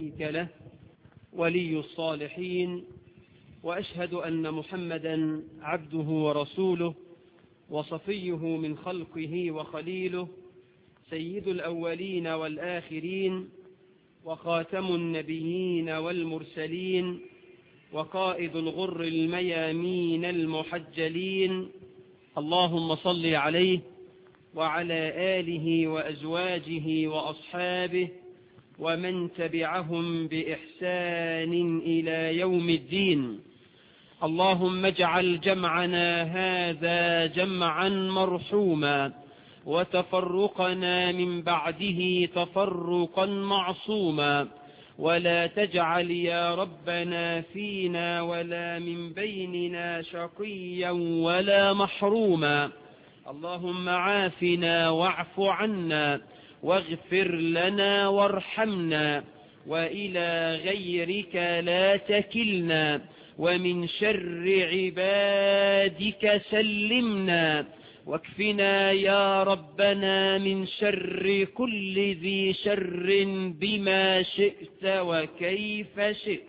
شريك له ولي الصالحين وأشهد أن محمدا عبده ورسوله وصفيه من خلقه وخليله سيد الأولين والآخرين وخاتم النبيين والمرسلين وقائد الغر الميامين المحجلين اللهم صل عليه وعلى آله وأزواجه وأصحابه ومن تبعهم بإحسان إلى يوم الدين اللهم اجعل جمعنا هذا جمعا مرحوما وتفرقنا من بعده تفرقا معصوما ولا تجعل يا ربنا فينا ولا من بيننا شقيا ولا محروما اللهم عافنا واعف عنا واغفر لنا وارحمنا وإلى غيرك لا تكلنا ومن شر عبادك سلمنا واكفنا يا ربنا من شر كل ذي شر بما شئت وكيف شئت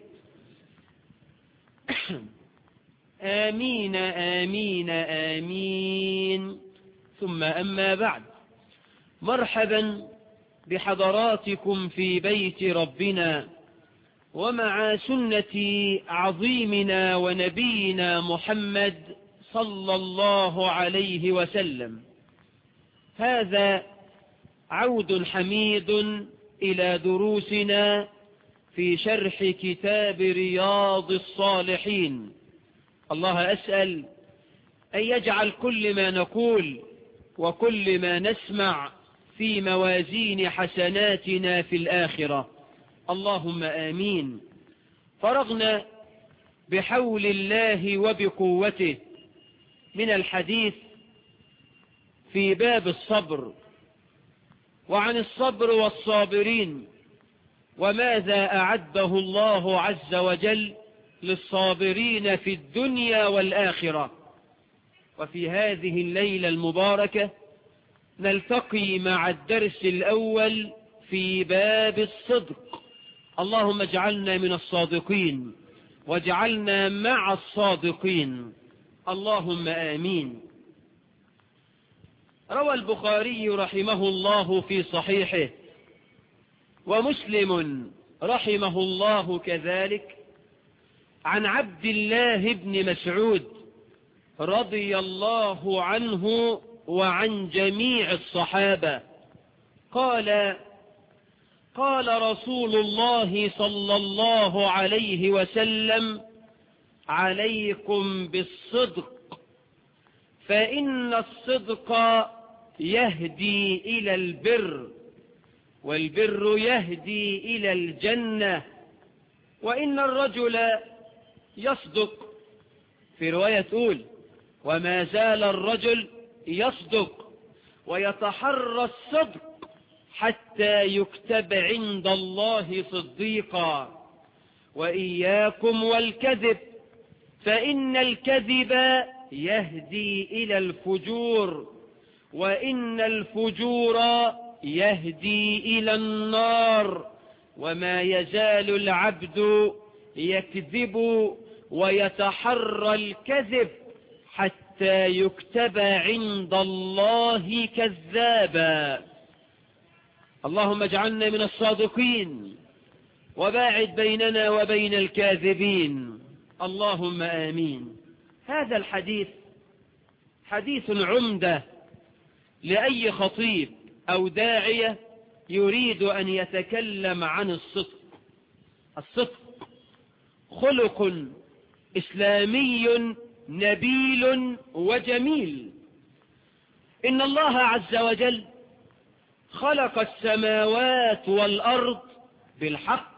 آمين آمين آمين ثم أما بعد مرحبا بحضراتكم في بيت ربنا ومع سنة عظيمنا ونبينا محمد صلى الله عليه وسلم هذا عود حميد إلى دروسنا في شرح كتاب رياض الصالحين الله أسأل أن يجعل كل ما نقول وكل ما نسمع في موازين حسناتنا في الآخرة اللهم آمين فرغنا بحول الله وبقوته من الحديث في باب الصبر وعن الصبر والصابرين وماذا أعده الله عز وجل للصابرين في الدنيا والآخرة وفي هذه الليلة المباركة نلتقي مع الدرس الأول في باب الصدق اللهم اجعلنا من الصادقين واجعلنا مع الصادقين اللهم آمين روى البخاري رحمه الله في صحيحه ومسلم رحمه الله كذلك عن عبد الله بن مسعود رضي الله عنه وعن جميع الصحابة قال قال رسول الله صلى الله عليه وسلم عليكم بالصدق فإن الصدق يهدي إلى البر والبر يهدي إلى الجنة وإن الرجل يصدق في رواية تقول وما زال الرجل يصدق ويتحرى الصدق حتى يكتب عند الله صديقا وإياكم والكذب فإن الكذب يهدي إلى الفجور وإن الفجور يهدي إلى النار وما يزال العبد يكذب ويتحرى الكذب حتى يكتب عند الله كذابا اللهم اجعلنا من الصادقين وباعد بيننا وبين الكاذبين اللهم آمين هذا الحديث حديث عمدة لأي خطيب أو داعية يريد أن يتكلم عن الصدق الصدق خلق إسلامي نبيل وجميل إن الله عز وجل خلق السماوات والأرض بالحق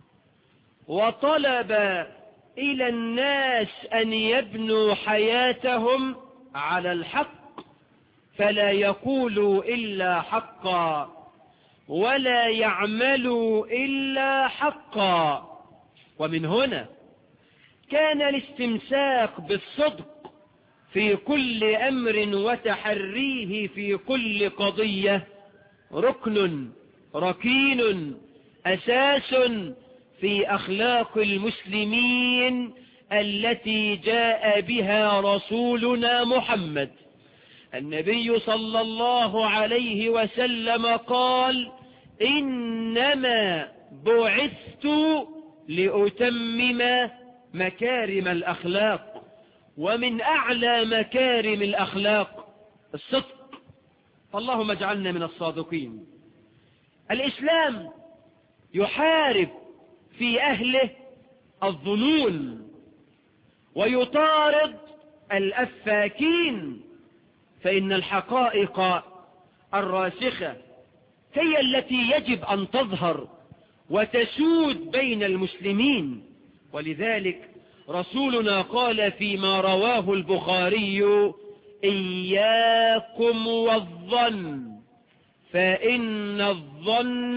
وطلب إلى الناس أن يبنوا حياتهم على الحق فلا يقولوا إلا حقا ولا يعملوا إلا حقا ومن هنا كان الاستمساك بالصدق في كل أمر وتحريه في كل قضية ركن ركين أساس في أخلاق المسلمين التي جاء بها رسولنا محمد النبي صلى الله عليه وسلم قال إنما بعثت لأتمم مكارم الأخلاق ومن أعلى مكارم الأخلاق الصدق اللهم اجعلنا من الصادقين الإسلام يحارب في أهله الظنون ويطارد الأفاكين فإن الحقائق الراسخة هي التي يجب أن تظهر وتسود بين المسلمين ولذلك رسولنا قال فيما رواه البخاري إياكم والظن فإن الظن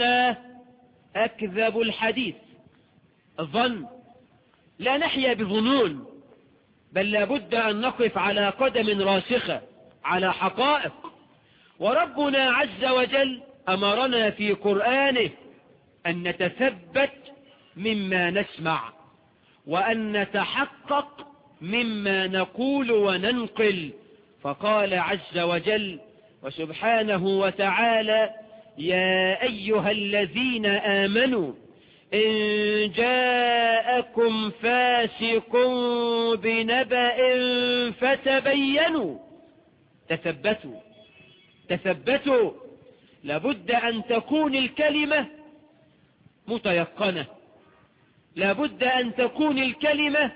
أكذب الحديث الظن لا نحيا بظنون بل لابد أن نقف على قدم راسخة على حقائق وربنا عز وجل أمرنا في قرآنه أن نتثبت مما نسمع وأن نتحقق مما نقول وننقل فقال عز وجل وسبحانه وتعالى يا أيها الذين آمنوا إن جاءكم فاسق بنبأ فتبينوا تثبتوا تثبتوا لابد أن تكون الكلمة متيقنة لابد أن تكون الكلمة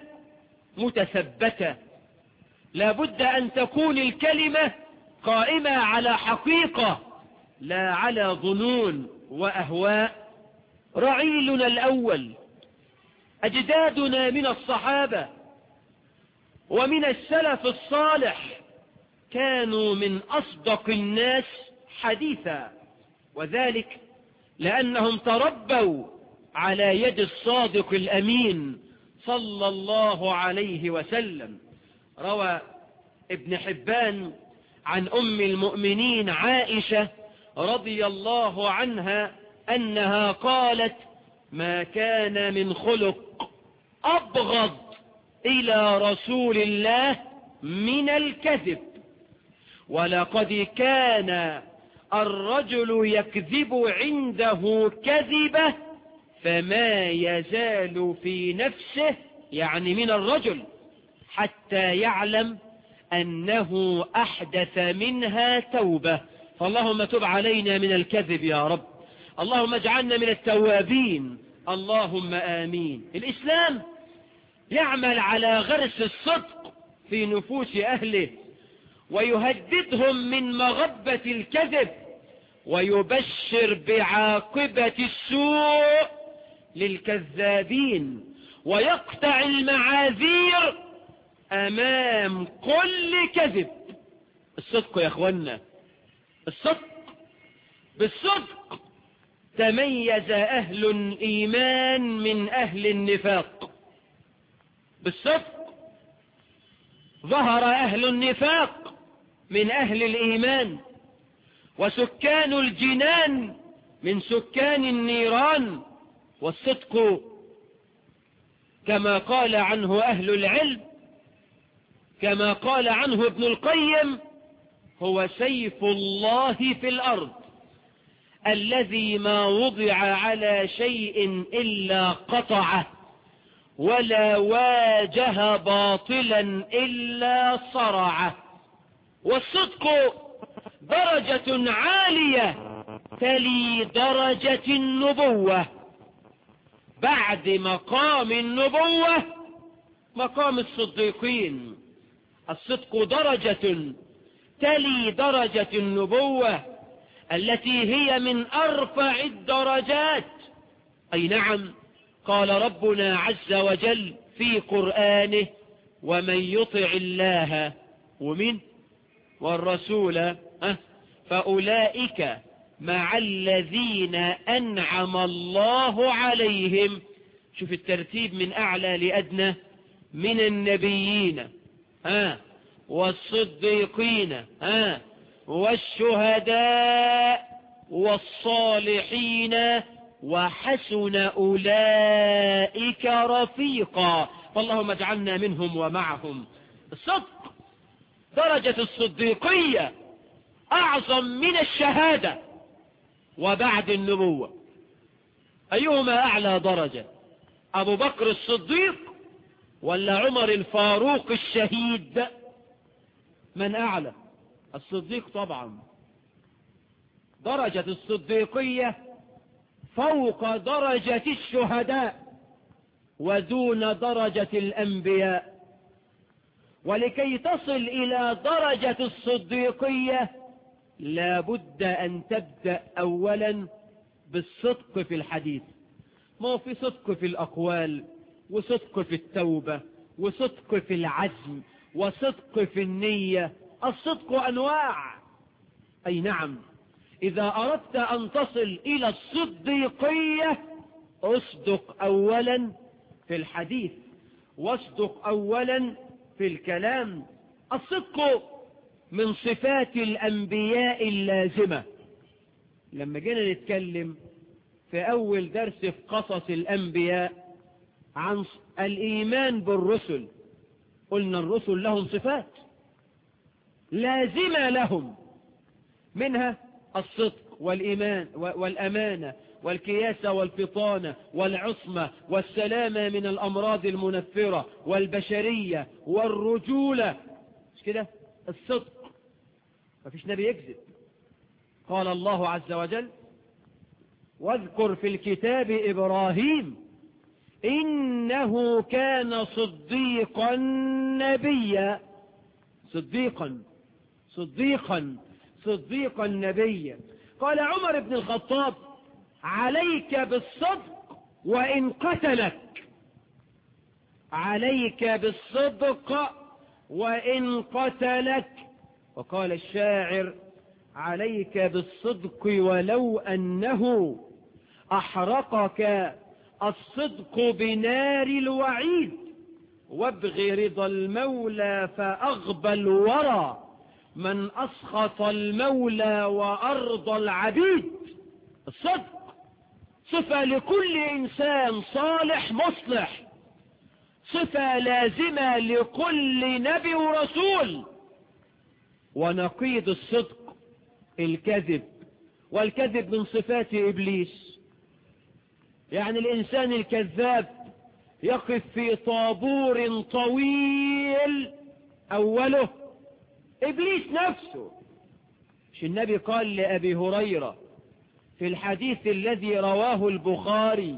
متثبتة لابد أن تكون الكلمة قائمة على حقيقة لا على ظنون وأهواء رعيلنا الأول أجدادنا من الصحابة ومن السلف الصالح كانوا من أصدق الناس حديثا وذلك لأنهم تربوا على يد الصادق الأمين صلى الله عليه وسلم روى ابن حبان عن أم المؤمنين عائشة رضي الله عنها أنها قالت ما كان من خلق أبغض إلى رسول الله من الكذب ولقد كان الرجل يكذب عنده كذبة فما يزال في نفسه يعني من الرجل حتى يعلم أنه أحدث منها توبة فاللهم تب علينا من الكذب يا رب اللهم اجعلنا من التوابين اللهم آمين الإسلام يعمل على غرس الصدق في نفوس أهله ويهددهم من مغبة الكذب ويبشر بعاقبة السوء للكذابين ويقطع المعاذير أمام كل كذب الصدق يا أخوانا الصدق بالصدق تميز أهل الإيمان من أهل النفاق بالصدق ظهر أهل النفاق من أهل الإيمان وسكان الجنان من سكان النيران والصدق كما قال عنه أهل العلم كما قال عنه ابن القيم هو سيف الله في الأرض الذي ما وضع على شيء إلا قطعه ولا واجه باطلا إلا صرعه والصدق درجة عالية تلي درجة النبوة بعد مقام النبوة مقام الصديقين الصدق درجة تلي درجة النبوة التي هي من أرفع الدرجات أي نعم قال ربنا عز وجل في قرآنه ومن يطع الله ومن والرسول فأولئك مع الذين أنعم الله عليهم شوف الترتيب من أعلى لأدنى من النبيين ها والصديقين ها والشهداء والصالحين وحسن أولئك رفيقا فاللهم اجعلنا منهم ومعهم الصدق درجة الصديقية أعظم من الشهادة وبعد النبوة أيهما أعلى درجة أبو بكر الصديق ولا عمر الفاروق الشهيد من أعلى الصديق طبعا درجة الصديقية فوق درجة الشهداء ودون درجة الأنبياء ولكي تصل إلى درجة الصديقية لا بد أن تبدأ أولا بالصدق في الحديث ما هو في صدق في الأقوال وصدق في التوبة وصدق في العزم وصدق في النية الصدق أنواع أي نعم إذا أردت أن تصل إلى الصديقية أصدق أولا في الحديث واصدق أولا في الكلام الصدق من صفات الأنبياء اللازمة لما جينا نتكلم في أول درس في قصص الأنبياء عن الإيمان بالرسل قلنا الرسل لهم صفات لازمة لهم منها الصدق والإيمان والأمانة والكياسة والفطانة والعصمة والسلامة من الأمراض المنفرة والبشرية والرجولة مش كده الصدق ما فيش نبي يكذب قال الله عز وجل واذكر في الكتاب إبراهيم إنه كان صديقا نبيا صديقا صديقا صديقا نبيا قال عمر بن الخطاب عليك بالصدق وإن قتلك عليك بالصدق وإن قتلك وقال الشاعر عليك بالصدق ولو أنه أحرقك الصدق بنار الوعيد وابغ رضا المولى فأغبى الورى من أسخط المولى وأرضى العبيد الصدق صفة لكل إنسان صالح مصلح صفة لازمة لكل نبي ورسول ونقيض الصدق الكذب والكذب من صفات إبليس يعني الإنسان الكذاب يقف في طابور طويل أوله إبليس نفسه مش النبي قال لأبي هريرة في الحديث الذي رواه البخاري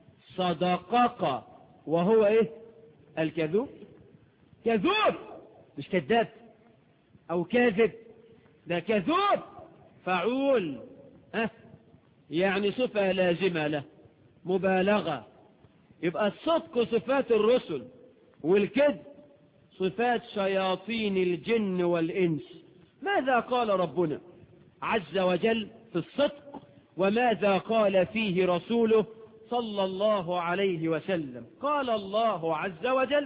صدقق وهو إيه الكذوب كذوب مش كذاب أو كاذب ده كذوب فعول أه يعني صفة لازمة له مبالغة يبقى الصدق صفات الرسل والكذب صفات شياطين الجن والإنس ماذا قال ربنا عز وجل في الصدق وماذا قال فيه رسوله صلى الله عليه وسلم قال الله عز وجل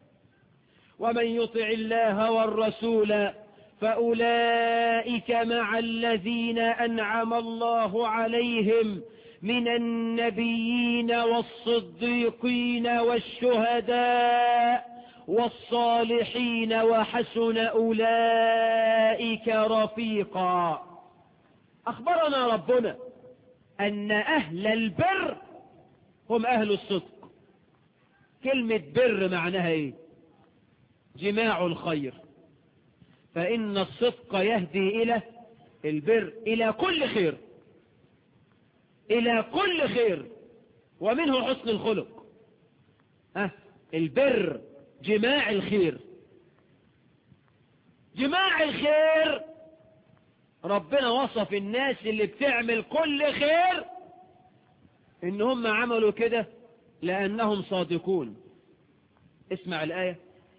ومن يطع الله والرسول فأولئك مع الذين أنعم الله عليهم من النبيين والصديقين والشهداء والصالحين وحسن أولئك رفيقا أخبرنا ربنا أن أهل البر هم أهل الصدق كلمة بر معناها إيه جماع الخير فإن الصدق يهدي إلى البر إلى كل خير إلى كل خير ومنه حسن الخلق أه البر جماع الخير جماع الخير ربنا وصف الناس اللي بتعمل كل خير ان هم عملوا كده لانهم صادقون اسمع الآية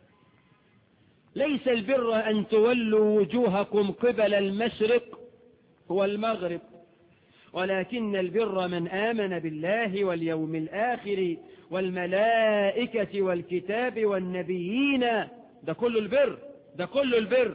ليس البر ان تولوا وجوهكم قبل المشرق والمغرب ولكن البر من آمن بالله واليوم الآخر والملائكة والكتاب والنبيين ده كل البر ده كل البر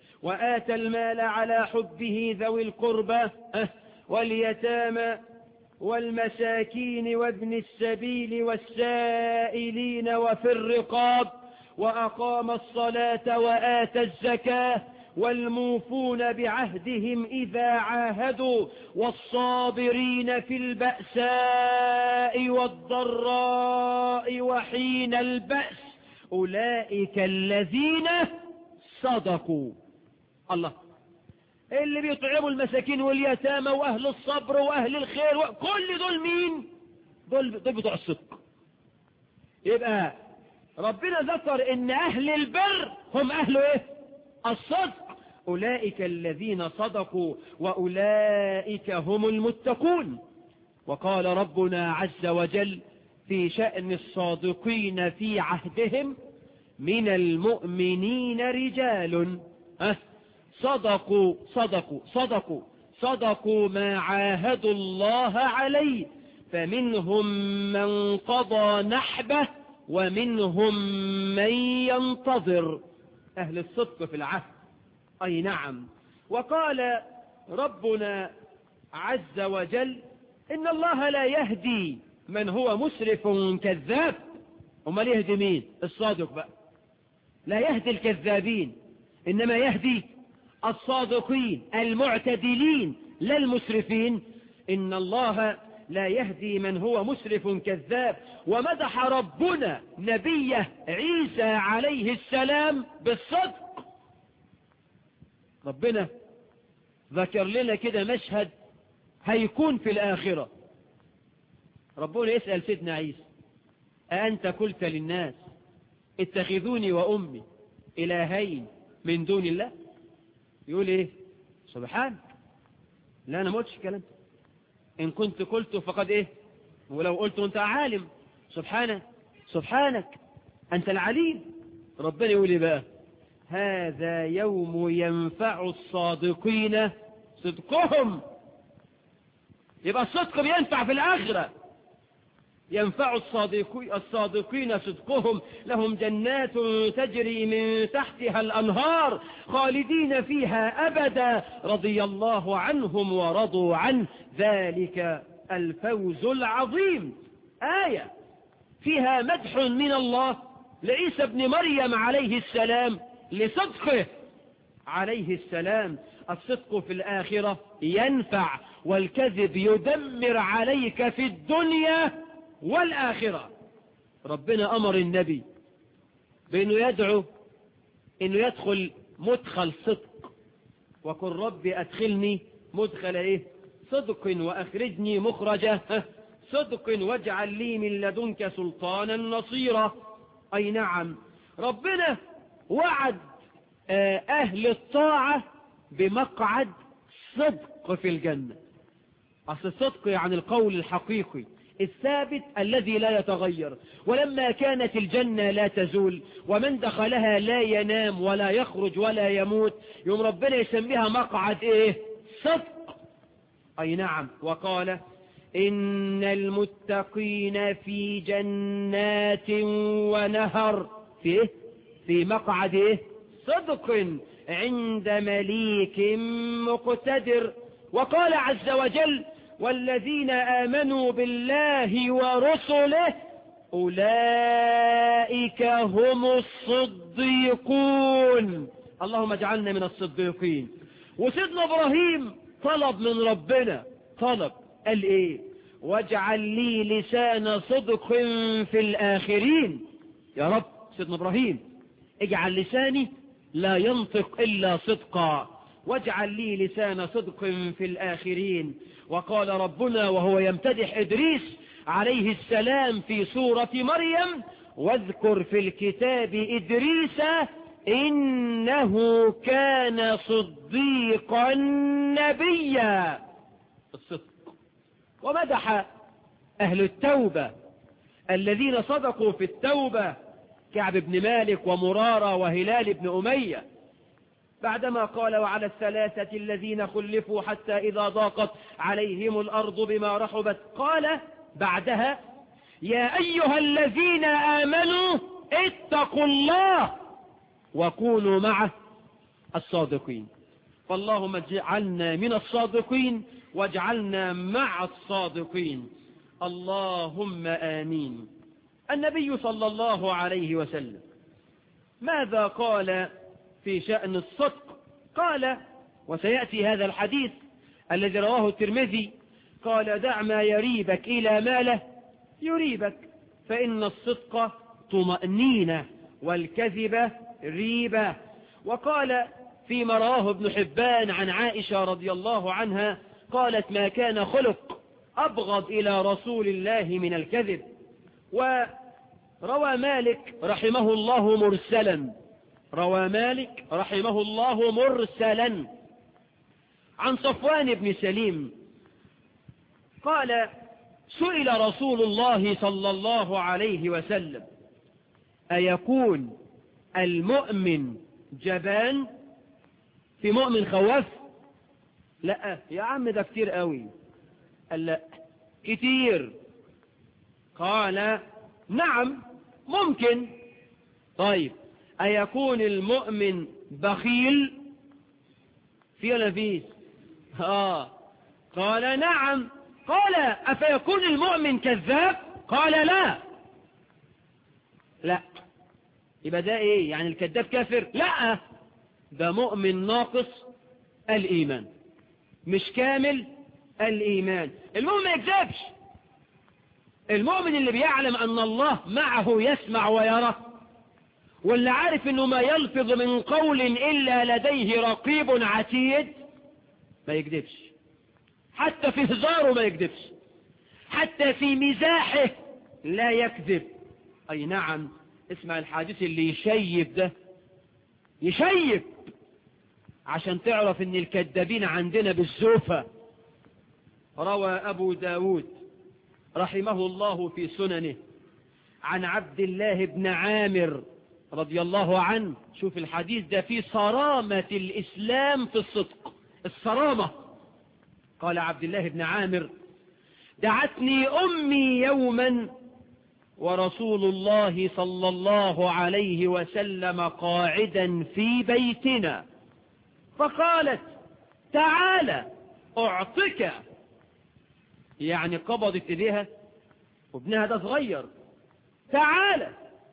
وآتى المال على حبه ذوي القربى واليتامى والمساكين وابن السبيل والسائلين وفي الرقاب وأقام الصلاة وآتى الزكاة والموفون بعهدهم إذا عاهدوا والصابرين في البأساء والضراء وحين البأس أولئك الذين صدقوا الله اللي بيطعموا المساكين واليتامى وأهل الصبر وأهل الخير كل دول مين دول, دول بتوع الصدق يبقى ربنا ذكر ان أهل البر هم أهل إيه الصدق أولئك الذين صدقوا وأولئك هم المتقون وقال ربنا عز وجل في شأن الصادقين في عهدهم من المؤمنين رجال أه صدقوا صدقوا صدقوا صدقوا ما عاهدوا الله عليه فمنهم من قضى نحبه ومنهم من ينتظر أهل الصدق في العهد أي نعم وقال ربنا عز وجل إن الله لا يهدي من هو مسرف كذاب امال يهدي مين الصادق بقى لا يهدي الكذابين إنما يهدي الصادقين المعتدلين لا المسرفين إن الله لا يهدي من هو مسرف كذاب ومدح ربنا نبيه عيسى عليه السلام بالصدق ربنا ذكر لنا كده مشهد هيكون في الآخرة ربنا يسأل سيدنا عيسى أأنت قلت للناس اتخذوني وأمي إلهين من دون الله يقول إيه سبحانك لا أنا ما قلتش الكلام إن كنت قلت فقد إيه ولو قلت أنت عالم سبحانك سبحانك أنت العليم ربنا يقول إيه بقى هذا يوم ينفع الصادقين صدقهم يبقى الصدق بينفع في الآخرة ينفع الصادقين, الصادقين صدقهم لهم جنات تجري من تحتها الأنهار خالدين فيها أبدا رضي الله عنهم ورضوا عنه ذلك الفوز العظيم آية فيها مدح من الله لعيسى بن مريم عليه السلام لصدقه عليه السلام الصدق في الآخرة ينفع والكذب يدمر عليك في الدنيا والآخرة ربنا أمر النبي بأنه يدعو أنه يدخل مدخل صدق وقل ربي أدخلني مدخل إيه صدق وأخرجني مخرجة صدق واجعل لي من لدنك سلطانا نصيرا أي نعم ربنا وعد أهل الطاعة بمقعد صدق في الجنة أصل الصدق يعني القول الحقيقي الثابت الذي لا يتغير ولما كانت الجنة لا تزول ومن دخلها لا ينام ولا يخرج ولا يموت يوم ربنا يسميها مقعد ايه صدق اي نعم وقال إن المتقين في جنات ونهر في إيه؟ في مقعد إيه؟ صدق عند مليك مقتدر وقال عز وجل والذين آمنوا بالله ورسله أولئك هم الصديقون اللهم اجعلنا من الصديقين وسيدنا إبراهيم طلب من ربنا طلب قال ايه واجعل لي لسان صدق في الآخرين يا رب سيدنا إبراهيم اجعل لساني لا ينطق إلا صدقا واجعل لي لسان صدق في الآخرين وقال ربنا وهو يمتدح إدريس عليه السلام في سورة مريم واذكر في الكتاب إدريس إنه كان صديقا نبيا الصدق ومدح أهل التوبة الذين صدقوا في التوبة كعب بن مالك ومرارة وهلال بن أمية بعدما قال وعلى الثلاثة الذين خلفوا حتى إذا ضاقت عليهم الأرض بما رحبت قال بعدها يا أيها الذين آمنوا اتقوا الله وكونوا معه الصادقين فاللهم اجعلنا من الصادقين واجعلنا مع الصادقين اللهم آمين النبي صلى الله عليه وسلم ماذا قال في شأن الصدق قال وسيأتي هذا الحديث الذي رواه الترمذي قال دع ما يريبك إلى ما له يريبك فإن الصدق طمأنينة والكذب ريبة وقال فيما رواه ابن حبان عن عائشة رضي الله عنها قالت ما كان خلق أبغض إلى رسول الله من الكذب وروى مالك رحمه الله مرسلا روى مالك رحمه الله مرسلا عن صفوان بن سليم قال سئل رسول الله صلى الله عليه وسلم أيكون المؤمن جبان في مؤمن خواف لا يا عم ده كتير قوي قال لا كتير قال نعم ممكن طيب أيكون المؤمن بخيل في ولا فيش آه قال نعم قال أفيكون المؤمن كذاب قال لا لا يبقى ده ايه يعني الكذاب كافر لا ده مؤمن ناقص الإيمان مش كامل الإيمان المؤمن ما يكذبش المؤمن اللي بيعلم أن الله معه يسمع ويرى واللي عارف أنه ما يلفظ من قول إلا لديه رقيب عتيد ما يكذبش حتى في هزاره ما يكذبش حتى في مزاحه لا يكذب أي نعم اسمع الحديث اللي يشيب ده يشيب عشان تعرف ان الكذابين عندنا بالزوفة روى أبو داود رحمه الله في سننه عن عبد الله بن عامر رضي الله عنه شوف الحديث ده فيه صرامة الإسلام في الصدق الصرامة قال عبد الله بن عامر دعتني أمي يوما ورسول الله صلى الله عليه وسلم قاعدا في بيتنا فقالت تعالى أعطك يعني قبضت إليها وابنها ده صغير تعالى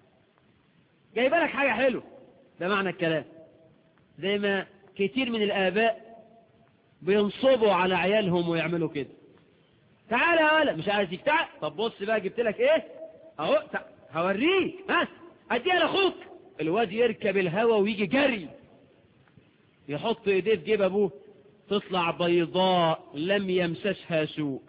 جايبه لك حاجة حلوة ده معنى الكلام زي ما كتير من الآباء بينصبوا على عيالهم ويعملوا كده تعالى يا ولد مش عايز تعال طب بص بقى جبت لك ايه اهو هوريك ها اديها لاخوك الواد يركب الهوا ويجي جري يحط ايديه في جيب ابوه تطلع بيضاء لم يمسسها سوء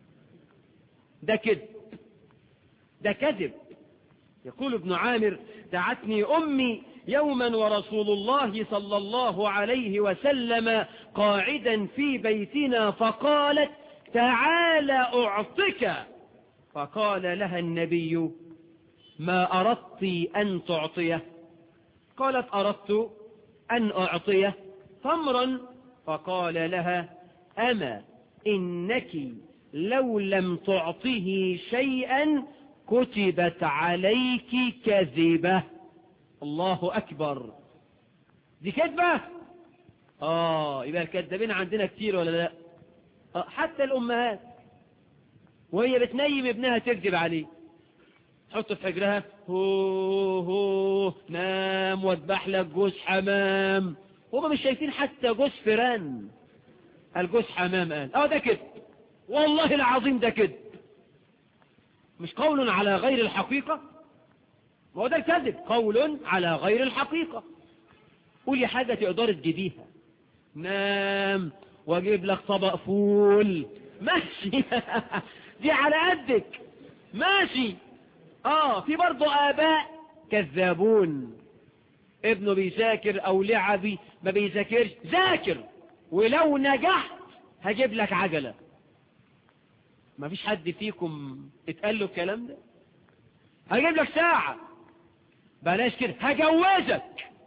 ده كذب ده كذب يقول ابن عامر دعتني أمي يوما ورسول الله صلى الله عليه وسلم قاعدا في بيتنا فقالت تعال أعطك فقال لها النبي ما أردت أن تعطيه قالت أردت أن أعطيه تمرا فقال لها أما إنك لو لم تعطه شيئا كتبت عليك كذبة الله أكبر دي كذبة آه يبقى الكذابين عندنا كتير ولا لا آه حتى الأمهات وهي بتنيم ابنها تكذب عليه تحط في حجرها هو هو نام واذبح لك جوز حمام هما مش شايفين حتى جوز فران الجوز حمام قال اه ده كده والله العظيم ده كده مش قول على غير الحقيقة وهو ده الكذب قول على غير الحقيقة قولي حاجة تقدر تجيبيها نام واجيب لك طبق فول ماشي دي على قدك ماشي اه في برضو اباء كذابون ابنه بيذاكر او لعبي ما بيذاكرش ذاكر ولو نجحت هجيب لك عجلة ما فيش حد فيكم اتقال له الكلام ده هجيب لك ساعة بلاش كده هجوزك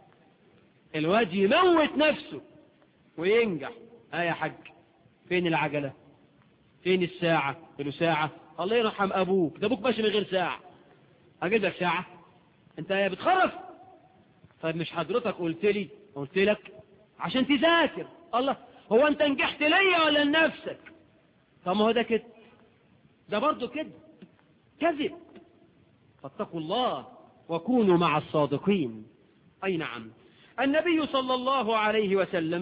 الواد يموت نفسه وينجح اه يا حاج فين العجلة فين الساعة له ساعة الله يرحم ابوك ده ابوك ماشي من غير ساعة اجيب لك ساعة انت بتخرف طيب مش حضرتك قلت لي قلت لك عشان تذاكر الله هو انت نجحت ليا ولا لنفسك طب ما هو ده كده ده برضه كده كذب فاتقوا الله وكونوا مع الصادقين أي نعم النبي صلى الله عليه وسلم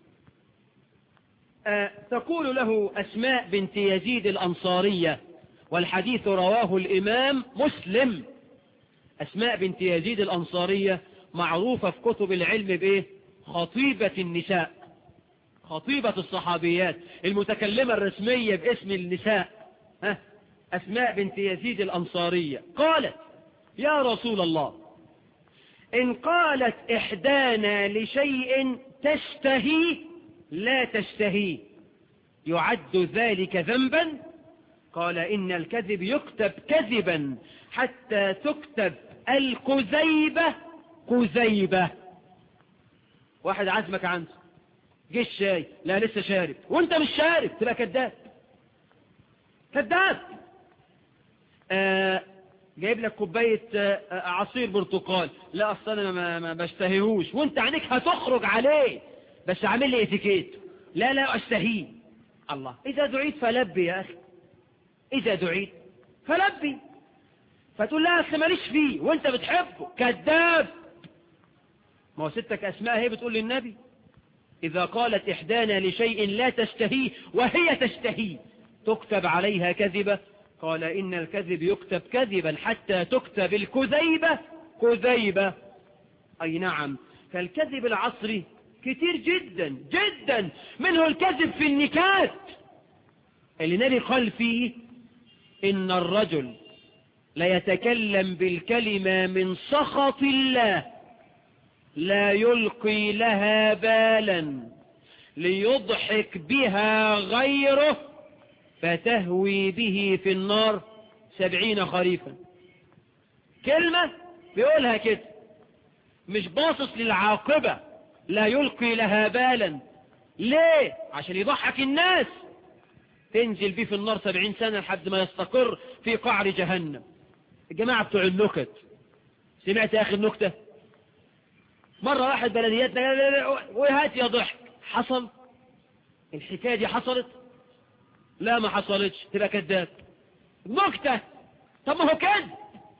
أه تقول له أسماء بنت يزيد الأنصارية والحديث رواه الإمام مسلم أسماء بنت يزيد الأنصارية معروفة في كتب العلم بإيه خطيبة النساء خطيبة الصحابيات المتكلمة الرسمية باسم النساء ها أسماء بنت يزيد الأنصارية قالت يا رسول الله إن قالت إحدانا لشيء تشتهي لا تشتهي يعد ذلك ذنبا قال إن الكذب يكتب كذبا حتى تكتب الكذيبة كذيبة واحد عزمك عنده جه الشاي لا لسه شارب وانت مش شارب تبقى كذاب كذاب آه جايب لك كوباية آه عصير برتقال لا اصل انا ما, ما بشتهيهوش وانت عينيك هتخرج عليه بس عامل لي اتيكيت لا لا اشتهيه الله اذا دعيت فلبي يا اخي اذا دعيت فلبي فتقول لها اصل ماليش فيه وانت بتحبه كذاب ما هو ستك اسماء هي بتقول للنبي إذا قالت إحدانا لشيء لا تشتهيه وهي تشتهيه تكتب عليها كذبة قال إن الكذب يكتب كذبا حتى تكتب الكذيبة كذيبة أي نعم فالكذب العصري كتير جدا جدا منه الكذب في النكات اللي نبي قال فيه إن الرجل ليتكلم بالكلمة من سخط الله لا يلقي لها بالا ليضحك بها غيره فتهوي به في النار سبعين خريفا كلمة بيقولها كده مش باصص للعاقبة لا يلقي لها بالا ليه عشان يضحك الناس تنزل بيه في النار سبعين سنة لحد ما يستقر في قعر جهنم الجماعة بتوع النكت سمعت يا أخي النكتة مرة واحد بلدياتنا وهات يا ضحك حصل الحكاية دي حصلت لا ما حصلتش تبقى كذاب نكتة طب ما هو كذب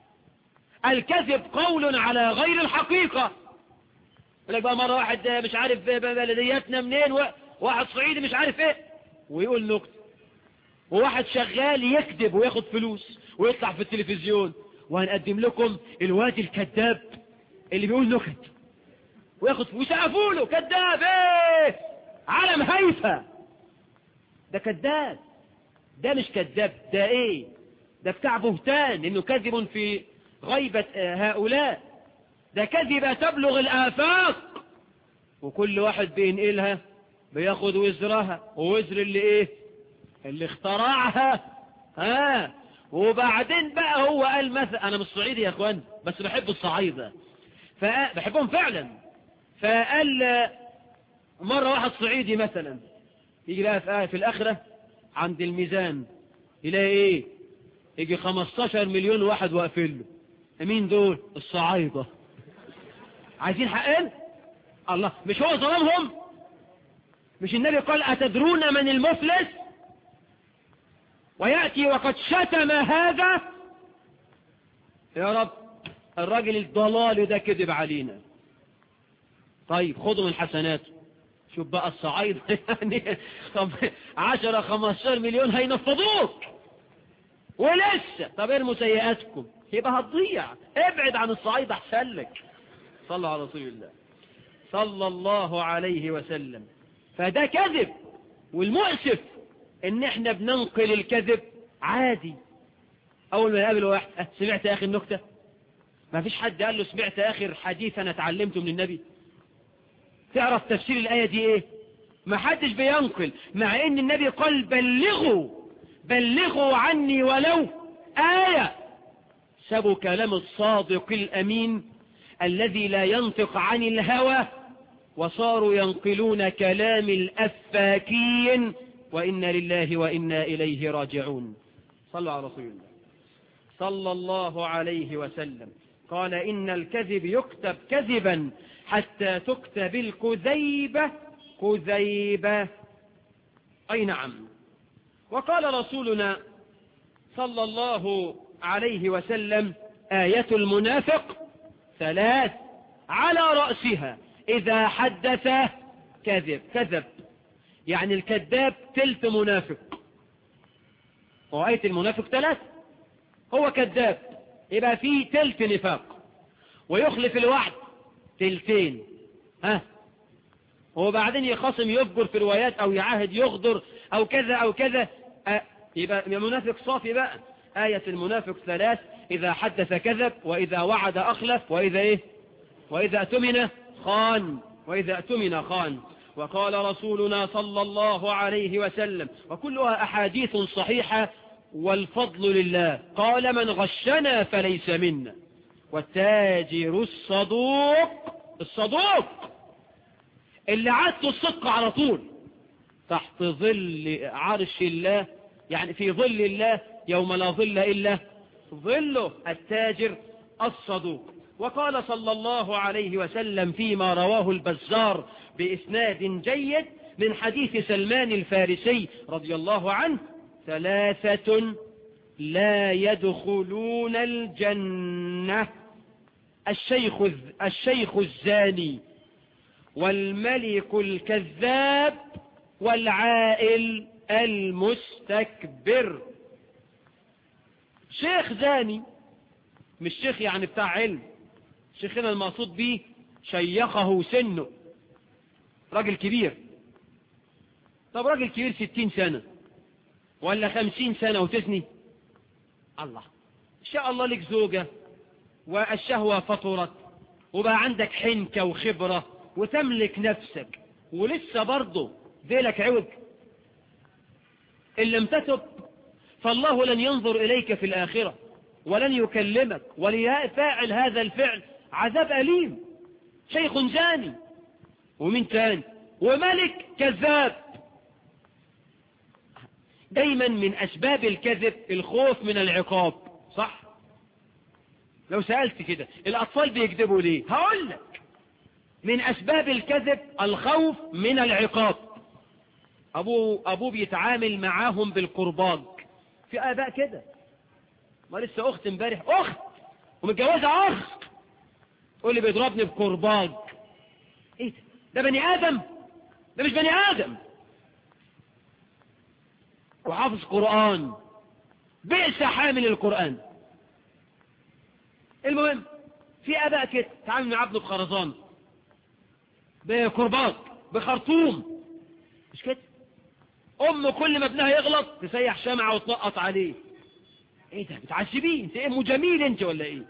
الكذب قول على غير الحقيقة يقول لك بقى مرة واحد مش عارف بلدياتنا منين واحد صعيدي مش عارف ايه ويقول نكتة وواحد شغال يكذب وياخد فلوس ويطلع في التلفزيون وهنقدم لكم الواد الكذاب اللي بيقول نكت وياخد ويسقفوا له كذاب ايه علم هيفا ده كذاب ده مش كذاب ده ايه ده بتاع بهتان انه كذب في غيبة هؤلاء ده كذبة تبلغ الآفاق وكل واحد بينقلها بياخد وزرها ووزر اللي ايه اللي اخترعها ها وبعدين بقى هو قال مثلا انا مش صعيدي يا اخوان بس بحب الصعايدة فبحبهم فعلا فقال مرة واحد صعيدي مثلا يجي لها في الآخرة عند الميزان يلاقي ايه يجي 15 مليون واحد واقفين له مين دول الصعايدة عايزين حقين الله مش هو ظلمهم مش النبي قال أتدرون من المفلس ويأتي وقد شتم هذا يا رب الراجل الضلال ده كذب علينا طيب خذوا من حسناته شوف بقى الصعيد يعني طب 10 15 مليون هينفضوك ولسه طب ارموا سيئاتكم يبقى هتضيع ابعد عن الصعيد احسن لك صلوا على رسول الله صلى الله عليه وسلم فده كذب والمؤسف ان احنا بننقل الكذب عادي اول ما يقابل واحد أه سمعت يا اخي النكتة ما فيش حد قال له سمعت اخر حديث انا اتعلمته من النبي تعرف تفسير الآية دي ايه ما حدش بينقل مع ان النبي قال بلغوا بلغوا عني ولو آية سبوا كلام الصادق الأمين الذي لا ينطق عن الهوى وصاروا ينقلون كلام الأفاكين وإنا لله وإنا إليه راجعون صلوا على رسول الله صلى الله عليه وسلم قال إن الكذب يكتب كذبا حتى تكتب الكذيبة كذيبة أي نعم وقال رسولنا صلى الله عليه وسلم آية المنافق ثلاث على رأسها إذا حدث كذب كذب يعني الكذاب تلت منافق وآية المنافق ثلاث هو كذاب يبقى فيه تلت نفاق ويخلف الوعد تلتين ها وبعدين يخصم يفجر في روايات او يعاهد يغدر او كذا او كذا أه يبقى منافق صافي بقى آية المنافق ثلاث إذا حدث كذب وإذا وعد أخلف وإذا إيه وإذا أتمن خان وإذا أتمن خان وقال رسولنا صلى الله عليه وسلم وكلها أحاديث صحيحة والفضل لله قال من غشنا فليس منا والتاجر الصدوق الصدوق اللي عادته الصدق على طول تحت ظل عرش الله يعني في ظل الله يوم لا ظل إلا ظله التاجر الصدوق وقال صلى الله عليه وسلم فيما رواه البزار بإسناد جيد من حديث سلمان الفارسي رضي الله عنه ثلاثة لا يدخلون الجنة الشيخ, الشيخ الزاني والملك الكذاب والعائل المستكبر شيخ زاني مش شيخ يعني بتاع علم شيخنا المقصود به شيخه سنه راجل كبير طب راجل كبير ستين سنة ولا خمسين سنة وتثني الله إن شاء الله لك زوجة والشهوة فطرت وبقى عندك حنكة وخبرة وتملك نفسك ولسه برضه ذيلك عوج إن لم تتب فالله لن ينظر إليك في الآخرة ولن يكلمك ولفاعل هذا الفعل عذاب أليم شيخ زاني ومن تاني وملك كذاب دايما من أسباب الكذب الخوف من العقاب صح لو سألت كده الأطفال بيكذبوا ليه هقول لك من أسباب الكذب الخوف من العقاب أبوه, أبوه بيتعامل معاهم بالقرباج في آباء كده ما لسه أخت امبارح أخت ومتجوزة أخت تقول لي بيضربني بقرباج ايه ده ده بني آدم ده مش بني آدم وحافظ قرآن بئس حامل القرآن المهم في آباء كده تعامل مع ابنه بخرزان بقرباج بخرطوم مش كده ام كل ما ابنها يغلط تسيح شمعة وتنقط عليه ايه ده بتعذبيه انت ايه جميل انت ولا ايه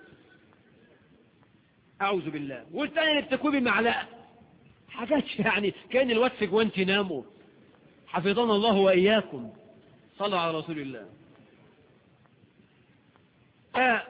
اعوذ بالله والثاني اللي بتكوي بمعلقه حاجات يعني كان الواد في جوانتي ناموا حفظنا الله واياكم صلوا على رسول الله آه.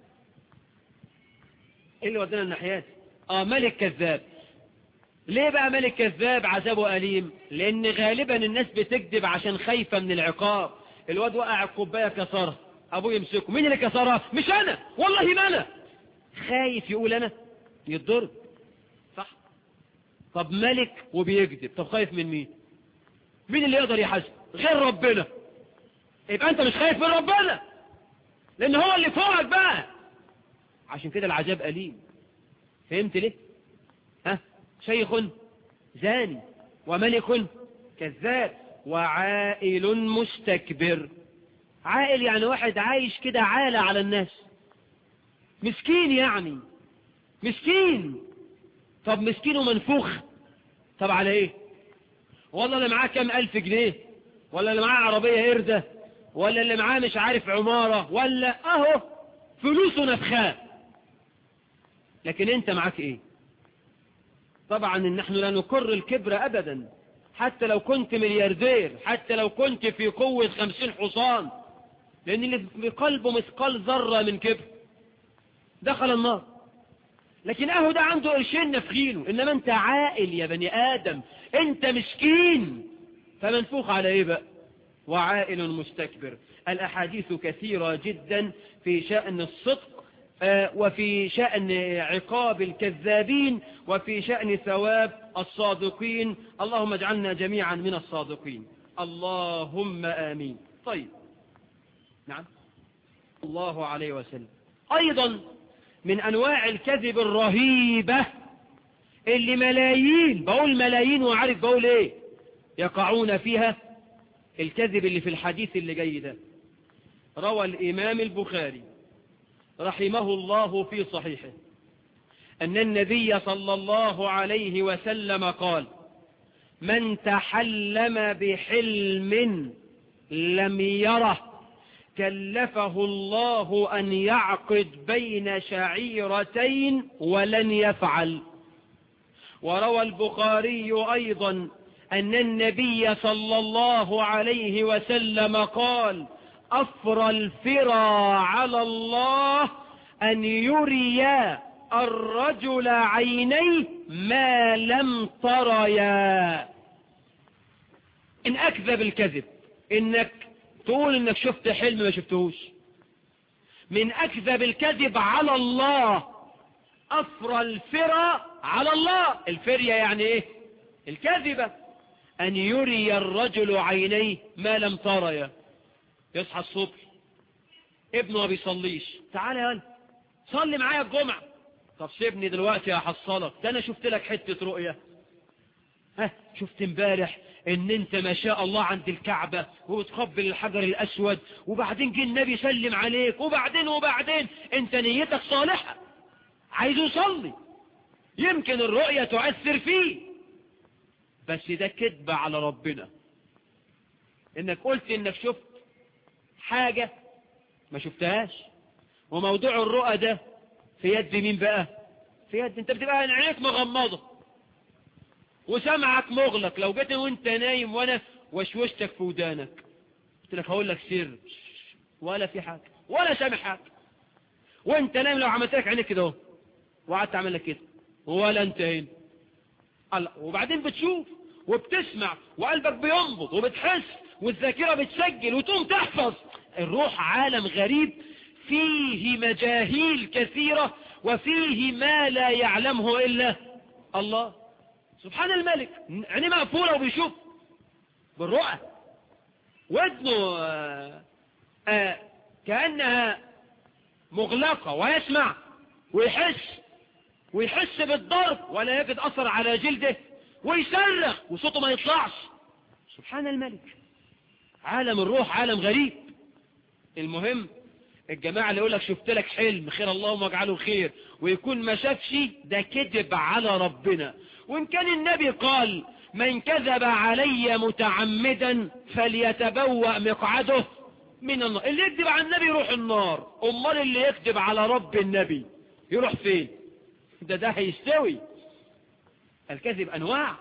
ايه اللي ودانا الناحيات اه ملك كذاب ليه بقى ملك كذاب عذابه أليم لأن غالبا الناس بتكذب عشان خايفة من العقاب الواد وقع الكوباية كسرها أبوه يمسكه مين اللي كسرها مش أنا والله ما أنا خايف يقول أنا يتضرب صح طب ملك وبيكذب طب خايف من مين مين اللي يقدر يحاسب غير ربنا يبقى أنت مش خايف من ربنا لأن هو اللي فوقك بقى عشان كده العذاب أليم فهمت ليه ها شيخ زاني وملك كذاب وعائل مستكبر عائل يعني واحد عايش كده عالة على الناس مسكين يعني مسكين طب مسكين ومنفوخ طب على ايه والله اللي معاه كام الف جنيه ولا اللي معاه عربية هردة ولا اللي معاه مش عارف عمارة ولا اهو فلوسه نفخاه لكن انت معاك ايه طبعا نحن لا نكر الكبر أبدا حتى لو كنت ملياردير حتى لو كنت في قوة خمسين حصان لأن اللي في قلبه مثقال ذرة من كبر دخل النار لكن اهو ده عنده قرشين نفخينه إنما أنت عائل يا بني آدم أنت مسكين فمنفوخ على إيه بقى وعائل مستكبر الأحاديث كثيرة جدا في شأن الصدق وفي شأن عقاب الكذابين وفي شأن ثواب الصادقين اللهم اجعلنا جميعا من الصادقين اللهم آمين طيب نعم الله عليه وسلم أيضا من أنواع الكذب الرهيبة اللي ملايين بقول ملايين وعارف بقول ايه يقعون فيها الكذب اللي في الحديث اللي جاي ده روى الإمام البخاري رحمه الله في صحيحه أن النبي صلى الله عليه وسلم قال من تحلم بحلم لم يره كلفه الله أن يعقد بين شعيرتين ولن يفعل وروى البخاري أيضا أن النبي صلى الله عليه وسلم قال أفرى الفرى على الله أن يري الرجل عينيه ما لم تريا إن أكذب الكذب إنك تقول إنك شفت حلم ما شفتهوش من أكذب الكذب على الله أفرى الفرى على الله الفرية يعني إيه الكذبة أن يري الرجل عينيه ما لم تريا يصحى الصبح ابنه ما بيصليش تعالى يا ولد صلي معايا الجمعة طب سيبني دلوقتي احصلك ده انا شفت لك حتة رؤية ها شفت امبارح ان انت ما شاء الله عند الكعبة وتقبل الحجر الاسود وبعدين جه النبي يسلم عليك وبعدين وبعدين انت نيتك صالحة عايز يصلي يمكن الرؤية تؤثر فيه بس ده كذب على ربنا انك قلت انك شفت حاجة ما شفتهاش وموضوع الرؤى ده في يد مين بقى في يد انت بتبقى عينيك مغمضة وسمعك مغلق لو جيت وانت نايم وانا وشوشتك في ودانك قلت لك هقول لك سر ولا في حاجة ولا سامع حاجة وانت نايم لو عملت لك عينيك كده اهو وقعدت اعمل لك كده ولا انت هنا وبعدين بتشوف وبتسمع وقلبك بينبض وبتحس والذاكرة بتسجل وتقوم تحفظ الروح عالم غريب فيه مجاهيل كثيرة وفيه ما لا يعلمه إلا الله سبحان الملك عينيه مقفولة وبيشوف بالرؤى ودنه آآ آآ كأنها مغلقة ويسمع ويحس ويحس بالضرب ولا يجد أثر على جلده ويصرخ وصوته ما يطلعش سبحان الملك عالم الروح عالم غريب المهم الجماعة اللي يقولك شفت لك حلم خير اللهم اجعله خير ويكون ما شافش ده كذب على ربنا وإن كان النبي قال من كذب علي متعمدا فليتبوأ مقعده من النار اللي يكذب على النبي يروح النار امال اللي يكذب على رب النبي يروح فين ده ده هيستوي الكذب انواع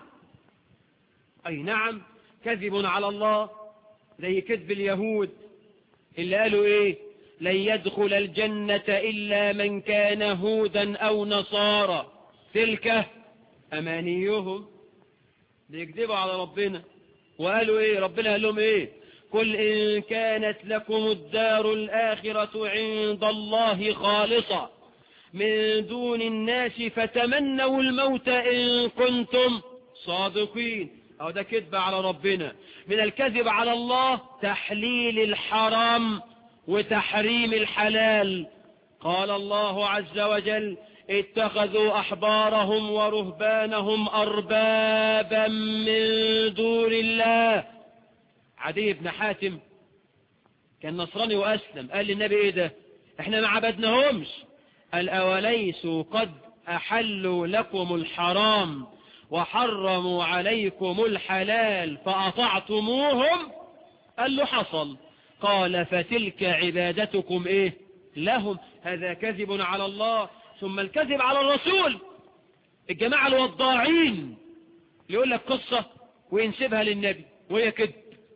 اي نعم كذب على الله زي كذب اليهود اللي قالوا ايه لن يدخل الجنة إلا من كان هودا أو نصارى تلك أمانيهم بيكذبوا على ربنا وقالوا ايه ربنا قال لهم ايه قل إن كانت لكم الدار الآخرة عند الله خالصة من دون الناس فتمنوا الموت إن كنتم صادقين أو ده كذب على ربنا من الكذب على الله تحليل الحرام وتحريم الحلال قال الله عز وجل اتخذوا أحبارهم ورهبانهم أربابا من دون الله عدي بن حاتم كان نصراني وأسلم قال للنبي ايه ده احنا ما عبدناهمش قال أوليسوا قد أحلوا لكم الحرام وحرموا عليكم الحلال فأطعتموهم قال له حصل قال فتلك عبادتكم ايه لهم هذا كذب على الله ثم الكذب على الرسول الجماعة الوضاعين يقول لك قصة وينسبها للنبي وهي كذب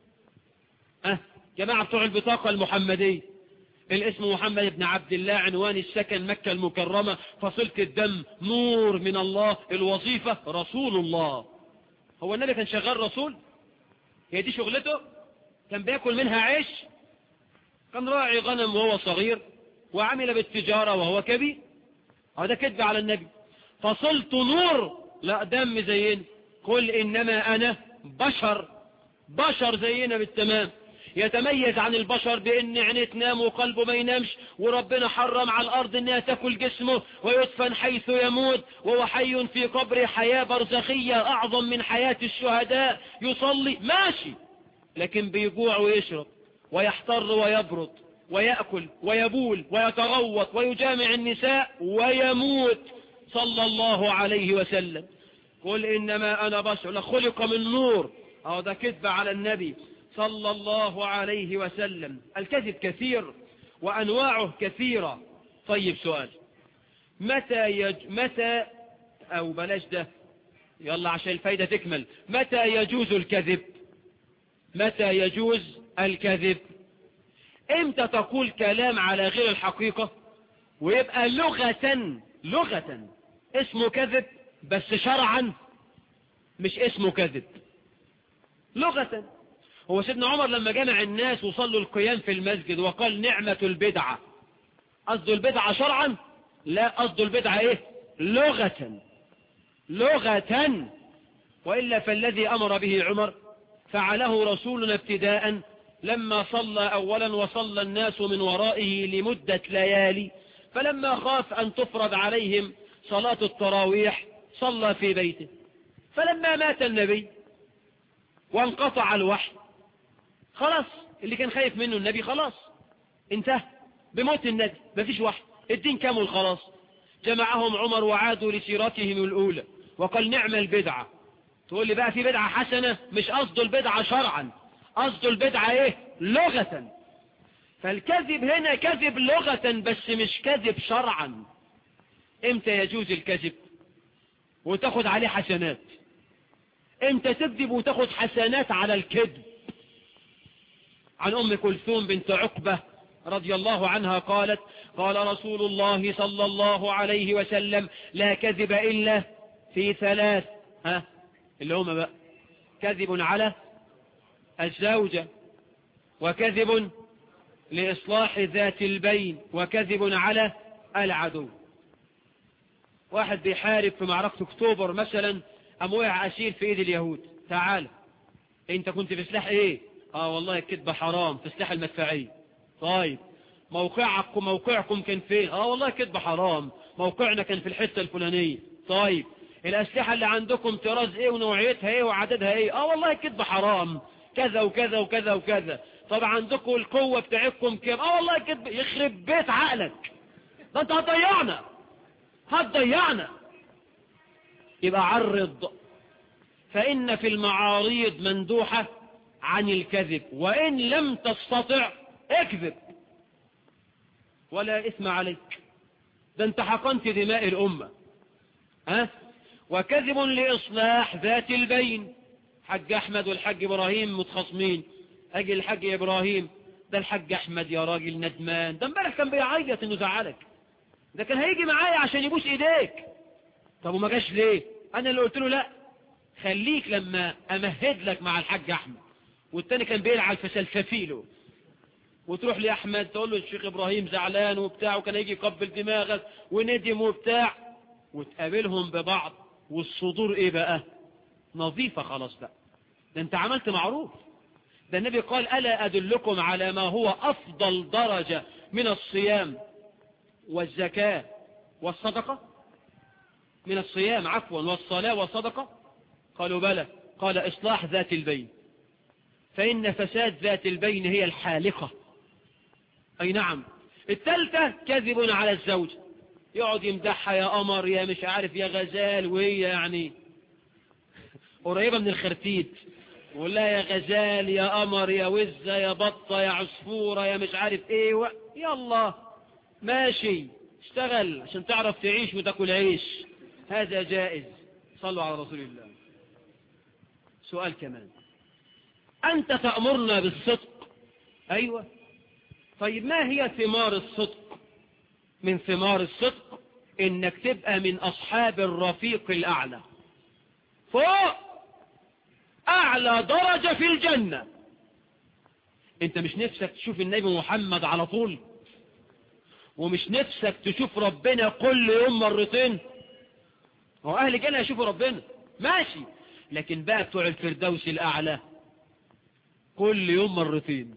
أه جماعة بتوع البطاقة المحمدية الاسم محمد بن عبد الله عنوان السكن مكة المكرمة فصلة الدم نور من الله الوظيفة رسول الله هو النبي كان شغال رسول هي دي شغلته كان بياكل منها عيش كان راعي غنم وهو صغير وعمل بالتجارة وهو كبير هذا كذب على النبي فصلت نور لا دم زينا قل إنما أنا بشر بشر زينا بالتمام يتميز عن البشر بأن عينيه تنام وقلبه ما ينامش وربنا حرم على الأرض أنها تأكل جسمه ويدفن حيث يموت وهو حي في قبر حياة برزخية أعظم من حياة الشهداء يصلي ماشي لكن بيجوع ويشرب ويحتر ويبرد ويأكل ويبول ويتغوط ويجامع النساء ويموت صلى الله عليه وسلم قل إنما أنا بشر خلق من نور أو ده كذب على النبي صلى الله عليه وسلم الكذب كثير وأنواعه كثيرة طيب سؤال متى يج... متى أو بلاش ده يلا عشان الفايدة تكمل متى يجوز الكذب متى يجوز الكذب امتى تقول كلام على غير الحقيقة ويبقى لغة لغة اسمه كذب بس شرعا مش اسمه كذب لغة هو سيدنا عمر لما جمع الناس وصلوا القيام في المسجد وقال نعمة البدعة قصده البدعة شرعا لا قصده البدعة ايه لغة لغة وإلا فالذي أمر به عمر فعله رسولنا ابتداء لما صلى أولا وصلى الناس من ورائه لمدة ليالي فلما خاف أن تفرض عليهم صلاة التراويح صلى في بيته فلما مات النبي وانقطع الوحي خلاص اللي كان خايف منه النبي خلاص انتهى بموت النبي مفيش وحي الدين كامل خلاص جمعهم عمر وعادوا لسيرتهم الأولى وقال نعم البدعة تقول لي بقى في بدعة حسنة مش قصد البدعة شرعا قصد البدعة ايه لغة فالكذب هنا كذب لغة بس مش كذب شرعا امتى يجوز الكذب وتاخد عليه حسنات امتى تكذب وتاخد حسنات على الكذب عن أم كلثوم بنت عقبة رضي الله عنها قالت قال رسول الله صلى الله عليه وسلم لا كذب إلا في ثلاث ها اللي هم بقى كذب على الزوجة وكذب لإصلاح ذات البين وكذب على العدو واحد بيحارب في معركة اكتوبر مثلا أم وقع أسير في ايد اليهود تعال انت كنت في سلاح ايه اه والله الكذب حرام في سلاح المدفعية طيب موقعكم موقعكم كان فين اه والله الكذب حرام موقعنا كان في الحتة الفلانية طيب الأسلحة اللي عندكم طراز ايه ونوعيتها ايه وعددها ايه اه والله الكذب حرام كذا وكذا وكذا وكذا طب عندكم القوة بتاعتكم كام اه والله الكذب يخرب بيت عقلك ده انت هتضيعنا هتضيعنا يبقى عرض فإن في المعاريض مندوحة عن الكذب وإن لم تستطع اكذب ولا إثم عليك ده انت حقنت دماء الأمة ها وكذب لإصلاح ذات البين حج أحمد والحج إبراهيم متخصمين أجي الحج إبراهيم ده الحج أحمد يا راجل ندمان ده امبارح كان بيعيط إنه زعلك ده كان هيجي معايا عشان يبوس إيديك طب وما جاش ليه أنا اللي قلت له لا خليك لما أمهد لك مع الحج أحمد والتاني كان بيلعب في سلسفيله وتروح لأحمد تقول له الشيخ إبراهيم زعلان وبتاع وكان يجي يقبل دماغك وندم وبتاع وتقابلهم ببعض والصدور ايه بقى نظيفة خلاص بقى ده انت عملت معروف ده النبي قال ألا أدلكم على ما هو أفضل درجة من الصيام والزكاة والصدقة من الصيام عفوا والصلاة والصدقة قالوا بلى قال إصلاح ذات البين فإن فساد ذات البين هي الحالقة أي نعم الثالثة كذب على الزوج يقعد يمدحها يا قمر يا مش عارف يا غزال وهي يعني قريبة من الخرتيت ولا يا غزال يا قمر يا وزة يا بطة يا عصفورة يا مش عارف ايه و... يلا ماشي اشتغل عشان تعرف تعيش وتاكل عيش هذا جائز صلوا على رسول الله سؤال كمان أنت تأمرنا بالصدق أيوة طيب ما هي ثمار الصدق من ثمار الصدق إنك تبقى من أصحاب الرفيق الأعلى فوق أعلى درجة في الجنة أنت مش نفسك تشوف النبي محمد على طول ومش نفسك تشوف ربنا كل يوم مرتين هو أهل الجنة يشوفوا ربنا ماشي لكن بقى بتوع الفردوس الأعلى كل يوم مرتين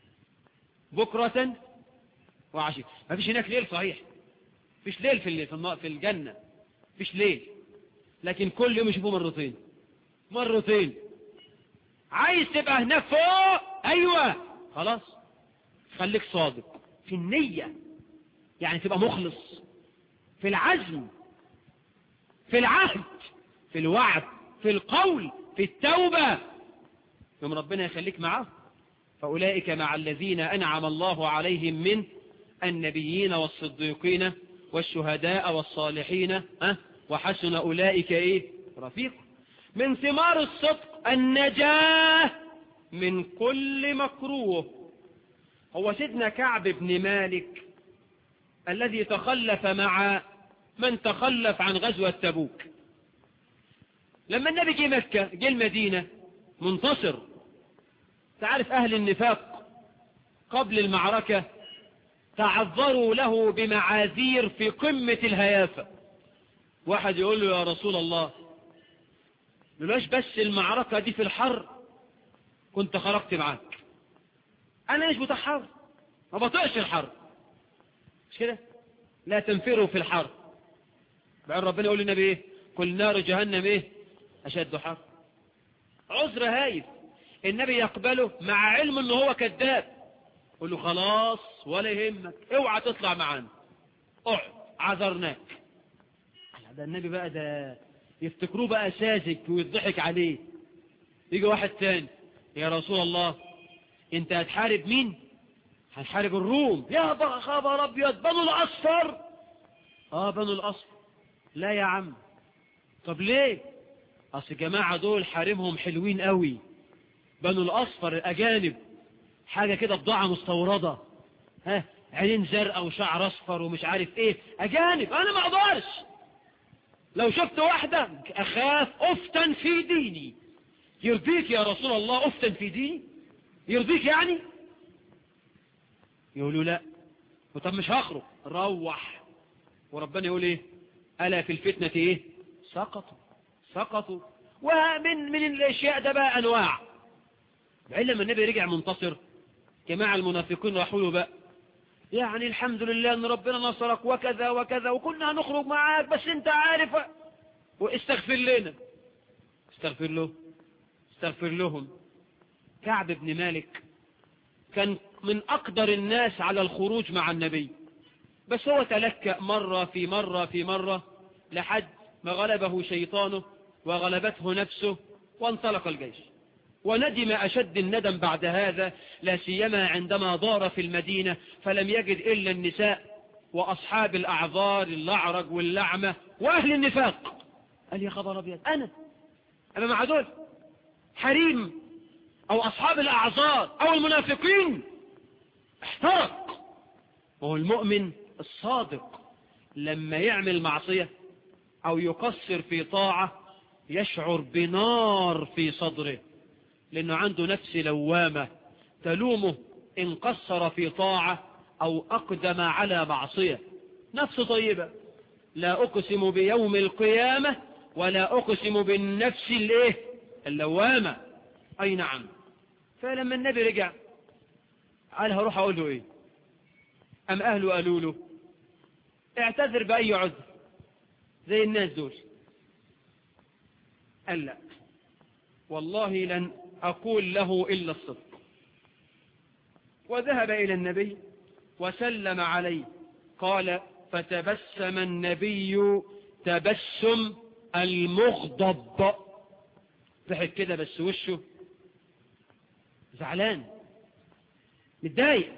بكرة وعشي ما فيش هناك ليل صحيح فيش ليل في الليل في الجنة فيش ليل لكن كل يوم يشوفوه مرتين مرتين عايز تبقى هناك فوق ايوه خلاص خليك صادق في النية يعني تبقى مخلص في العزم في العهد في الوعد في القول في التوبة يوم ربنا يخليك معه فأولئك مع الذين أنعم الله عليهم من النبيين والصديقين والشهداء والصالحين أه؟ وحسن أولئك إيه رفيق من ثمار الصدق النجاة من كل مكروه هو سيدنا كعب بن مالك الذي تخلف مع من تخلف عن غزوة تبوك لما النبي جه مكة جه المدينة منتصر تعرف أهل النفاق قبل المعركة تعذروا له بمعاذير في قمة الهيافة واحد يقول له يا رسول الله لولاش بس المعركة دي في الحر كنت خرجت معاك انا مش بتاع حر ما بطيقش الحر مش كده لا تنفروا في الحر بعد ربنا يقول للنبي ايه كل نار جهنم ايه اشد حر عذر هايف النبي يقبله مع علم ان هو كذاب قل له خلاص ولا يهمك اوعى تطلع معانا اقعد عذرناك ده النبي بقى ده يفتكروه بقى ساذج ويضحك عليه يجي واحد تاني يا رسول الله انت هتحارب مين هنحارب الروم يا خبر ابيض بنو الاصفر اه بنو الاصفر لا يا عم طب ليه اصل جماعة دول حارمهم حلوين قوي بنو الاصفر الاجانب حاجة كده بضاعة مستوردة ها عينين زرقاء وشعر اصفر ومش عارف ايه اجانب انا ما اقدرش لو شفت واحدة اخاف افتن في ديني يرضيك يا رسول الله افتن في ديني يرضيك يعني يقولوا لا طب مش هخرج روح وربنا يقول ايه ألا في الفتنة ايه سقطوا سقطوا ومن من الاشياء ده بقى انواع بعين لما النبي رجع منتصر جماعة المنافقين راحوا له بقى يعني الحمد لله ان ربنا نصرك وكذا وكذا وكنا هنخرج معاك بس انت عارف واستغفر لنا استغفر له استغفر لهم كعب بن مالك كان من أقدر الناس على الخروج مع النبي بس هو تلكأ مرة في مرة في مرة لحد ما غلبه شيطانه وغلبته نفسه وانطلق الجيش وندم أشد الندم بعد هذا لا سيما عندما دار في المدينة فلم يجد إلا النساء وأصحاب الأعذار اللعرج واللعمة وأهل النفاق قال يا خبر أبيض أنا أنا مع دول حريم أو أصحاب الأعذار أو المنافقين احترق وهو المؤمن الصادق لما يعمل معصية أو يقصر في طاعة يشعر بنار في صدره لأنه عنده نفس لوامة تلومه إن قصر في طاعة أو أقدم على معصية نفس طيبة لا أقسم بيوم القيامة ولا أقسم بالنفس الايه اللوامة أي نعم فلما النبي رجع قال هروح أقول له إيه أم أهله قالوا له اعتذر بأي عذر زي الناس دول قال لا والله لن أقول له إلا الصدق وذهب إلى النبي وسلم عليه قال فتبسم النبي تبسم المغضب ضحك كده بس وشه زعلان متضايق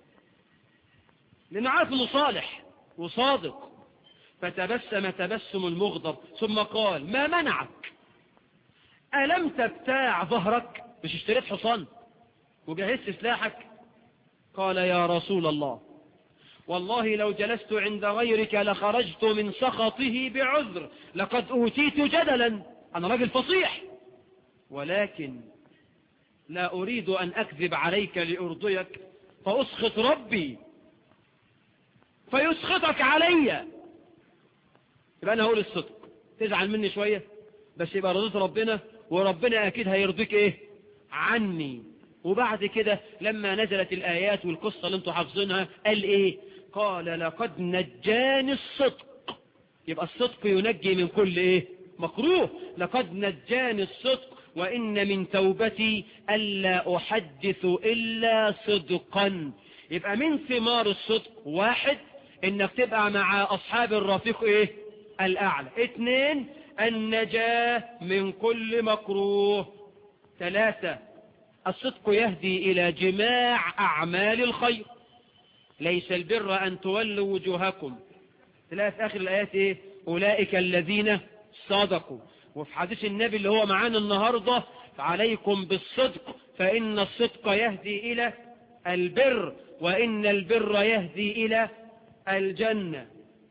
لأنه عارف انه صالح وصادق فتبسم تبسم المغضب ثم قال ما منعك ألم تبتاع ظهرك مش اشتريت حصان وجهزت سلاحك قال يا رسول الله والله لو جلست عند غيرك لخرجت من سخطه بعذر لقد أوتيت جدلا أنا راجل فصيح ولكن لا أريد أن أكذب عليك لأرضيك فأسخط ربي فيسخطك عليا يبقى انا هقول الصدق تزعل مني شوية بس يبقى رضيت ربنا وربنا اكيد هيرضيك ايه عني وبعد كده لما نزلت الايات والقصة اللي انتوا حافظينها قال ايه قال لقد نجاني الصدق يبقى الصدق ينجي من كل ايه مكروه لقد نجاني الصدق وإن من توبتي ألا أحدث إلا صدقا يبقى من ثمار الصدق واحد إنك تبقى مع أصحاب الرفيق إيه الأعلى اثنين النجاة من كل مكروه ثلاثة الصدق يهدي إلى جماع أعمال الخير ليس البر أن تولوا وجوهكم ثلاث آخر الآيات إيه أولئك الذين صدقوا وفي حديث النبي اللي هو معانا النهاردة عليكم بالصدق فإن الصدق يهدي إلى البر وإن البر يهدي إلى الجنة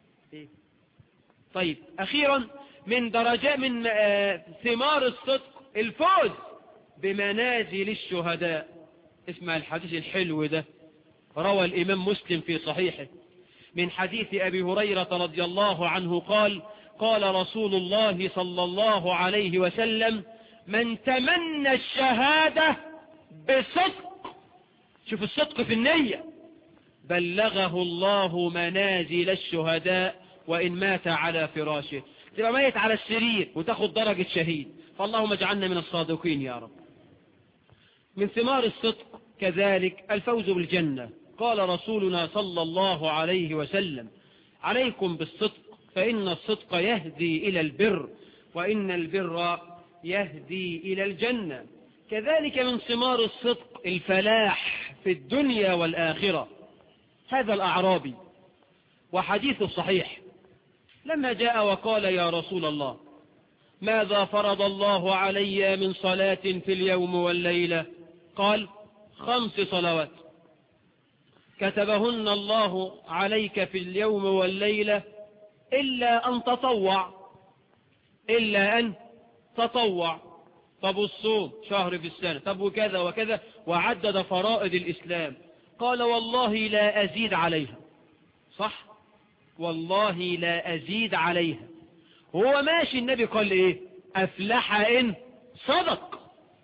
طيب أخيرا من درجات من آه ثمار الصدق الفوز بمنازل الشهداء اسمع الحديث الحلو ده روى الإمام مسلم في صحيحه من حديث أبي هريرة رضي الله عنه قال قال رسول الله صلى الله عليه وسلم من تمنى الشهادة بصدق شوف الصدق في النية بلغه الله منازل الشهداء وإن مات على فراشه تبقى ميت على السرير وتاخد درجة شهيد فاللهم اجعلنا من الصادقين يا رب من ثمار الصدق كذلك الفوز بالجنة قال رسولنا صلى الله عليه وسلم عليكم بالصدق فإن الصدق يهدي إلى البر وإن البر يهدي إلى الجنة كذلك من ثمار الصدق الفلاح في الدنيا والآخرة هذا الأعرابي وحديث صحيح لما جاء وقال يا رسول الله ماذا فرض الله علي من صلاة في اليوم والليلة قال خمس صلوات كتبهن الله عليك في اليوم والليلة إلا أن تطوع إلا أن تطوع طب الصوم شهر في السنة طب وكذا وكذا وعدد فرائض الإسلام قال والله لا أزيد عليها صح والله لا أزيد عليها هو ماشي النبي قال إيه أفلح إن صدق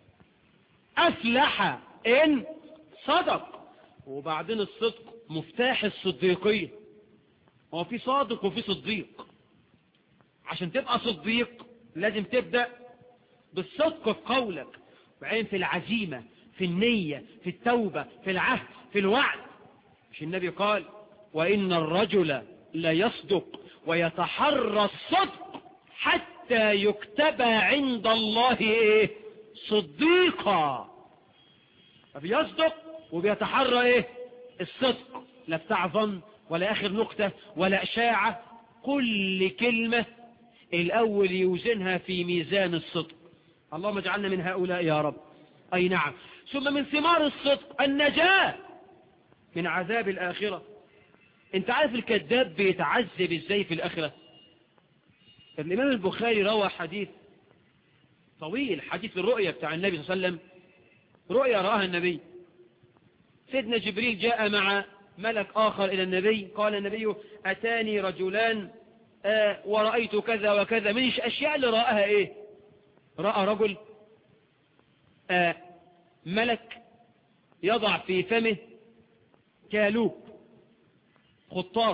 أفلح إن صدق وبعدين الصدق مفتاح الصديقية هو في صادق وفي صديق عشان تبقى صديق لازم تبدأ بالصدق في قولك وبعدين في العزيمة في النية في التوبة في العهد في الوعد مش النبي قال وإن الرجل ليصدق ويتحرى الصدق حتى يكتب عند الله إيه صديقا فبيصدق وبيتحرى إيه الصدق لا بتاع ظن ولا آخر نقطة ولا أشاعة كل كلمة الأول يوزنها في ميزان الصدق اللهم اجعلنا من هؤلاء يا رب أي نعم ثم من ثمار الصدق النجاة من عذاب الآخرة انت عارف الكذاب بيتعذب ازاي في الآخرة الإمام البخاري روى حديث طويل حديث الرؤية بتاع النبي صلى الله عليه وسلم رؤية رآها النبي سيدنا جبريل جاء مع ملك آخر إلى النبي قال النبي أتاني رجلان آه ورأيت كذا وكذا من أشياء اللي رآها إيه رأى رجل آه ملك يضع في فمه كالوب خطاف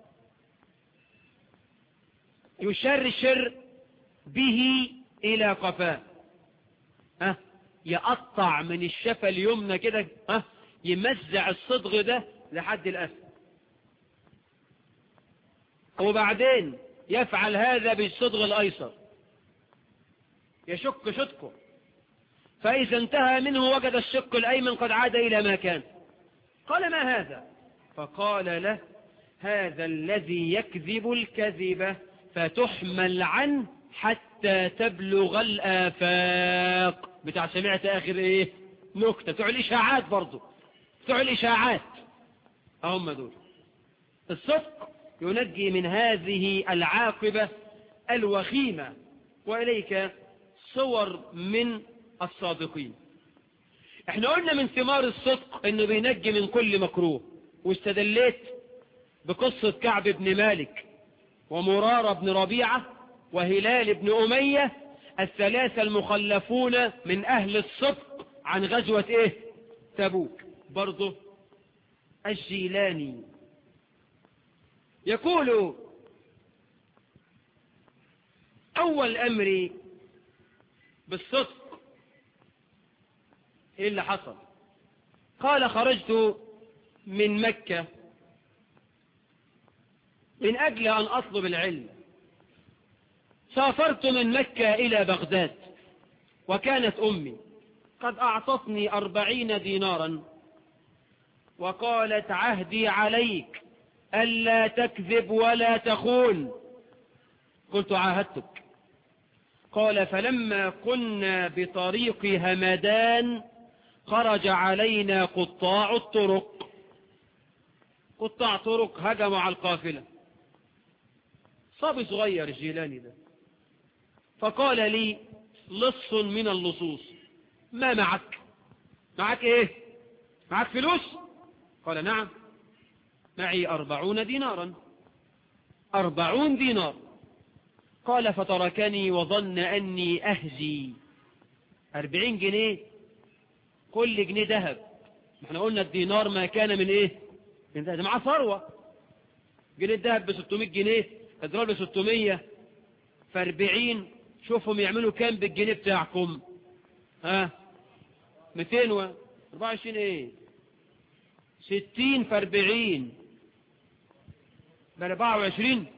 يشرشر به إلى قفاه ها يقطع من الشفة اليمنى كده ها يمزع الصدغ ده لحد الأسفل وبعدين يفعل هذا بالصدغ الأيسر يشك شدكه فإذا انتهى منه وجد الشق الأيمن قد عاد إلى ما كان قال ما هذا فقال له هذا الذي يكذب الكذبة فتحمل عنه حتى تبلغ الآفاق بتاع سمعت آخر إيه نكتة بتوع الإشاعات برضو بتوع الإشاعات هم دول الصدق ينجي من هذه العاقبة الوخيمة وإليك صور من الصادقين احنا قلنا من ثمار الصدق انه بينجي من كل مكروه واستدليت بقصة كعب بن مالك ومرارة بن ربيعة وهلال بن أمية الثلاثة المخلفون من أهل الصدق عن غزوة إيه تبوك برضه الجيلاني يقول أول أمري بالصدق إيه اللي حصل قال خرجت من مكة من أجل أن أطلب العلم سافرت من مكة إلى بغداد وكانت أمي قد أعطتني أربعين دينارا وقالت عهدي عليك ألا تكذب ولا تخون قلت عاهدتك قال فلما كنا بطريق همدان خرج علينا قطاع الطرق قطاع طرق هجموا على القافلة صبي صغير الجيلاني ده فقال لي لص من اللصوص ما معك معك ايه معك فلوس قال نعم معي أربعون دينارا أربعون دينار قال فتركني وظن أني أهزي أربعين جنيه كل جنيه ذهب احنا قلنا الدينار ما كان من ايه من ذهب معاه ثروة جنيه الذهب ب 600 جنيه اضرب ب 600 ف 40 شوفهم يعملوا كام بالجنيه بتاعكم ها 200 و 24 ايه 60 في 40 ب 24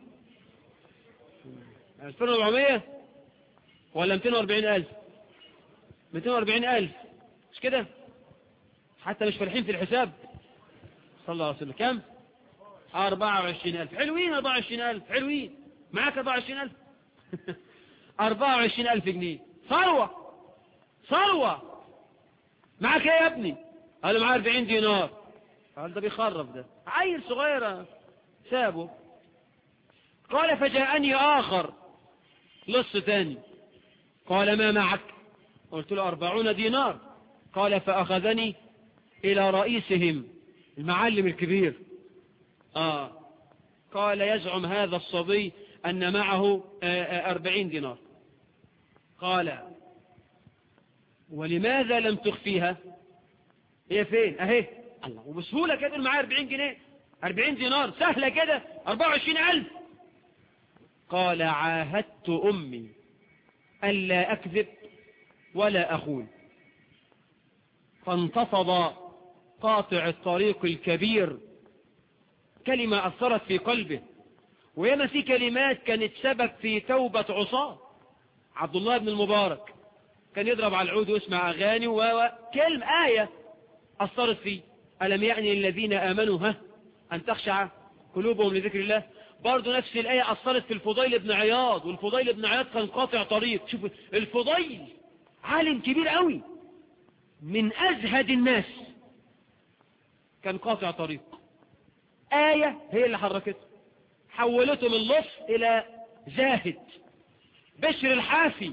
2400 ولا 240000 240000 مش كده حتى مش فالحين في الحساب صلى الله عليه وسلم كم 24000 حلوين 24000 حلوين معاك 24000 24000 جنيه ثروة ثروة معاك ايه يا ابني قال له معاه 40 دينار قال ده بيخرب ده عيل صغيرة سابه قال فجاءني آخر لص تاني قال ما معك قلت له أربعون دينار قال فأخذني إلى رئيسهم المعلم الكبير آه قال يزعم هذا الصبي أن معه أربعين دينار قال ولماذا لم تخفيها هي فين اهي الله وبسهولة كده معاه 40 جنيه 40 دينار سهلة كده 24 ألف قال عاهدت أمي ألا أكذب ولا أخون فانتفض قاطع الطريق الكبير كلمة أثرت في قلبه وياما في كلمات كانت سبب في توبة عصاه عبد الله بن المبارك كان يضرب على العود ويسمع أغاني وكلم آية أثرت فيه ألم يعني الذين آمنوا ها أن تخشع قلوبهم لذكر الله برضو نفس الآية أثرت في الفضيل بن عياض والفضيل بن عياض كان قاطع طريق شوف الفضيل عالم كبير قوي من أزهد الناس كان قاطع طريق آية هي اللي حركته حولته من لص إلى زاهد بشر الحافي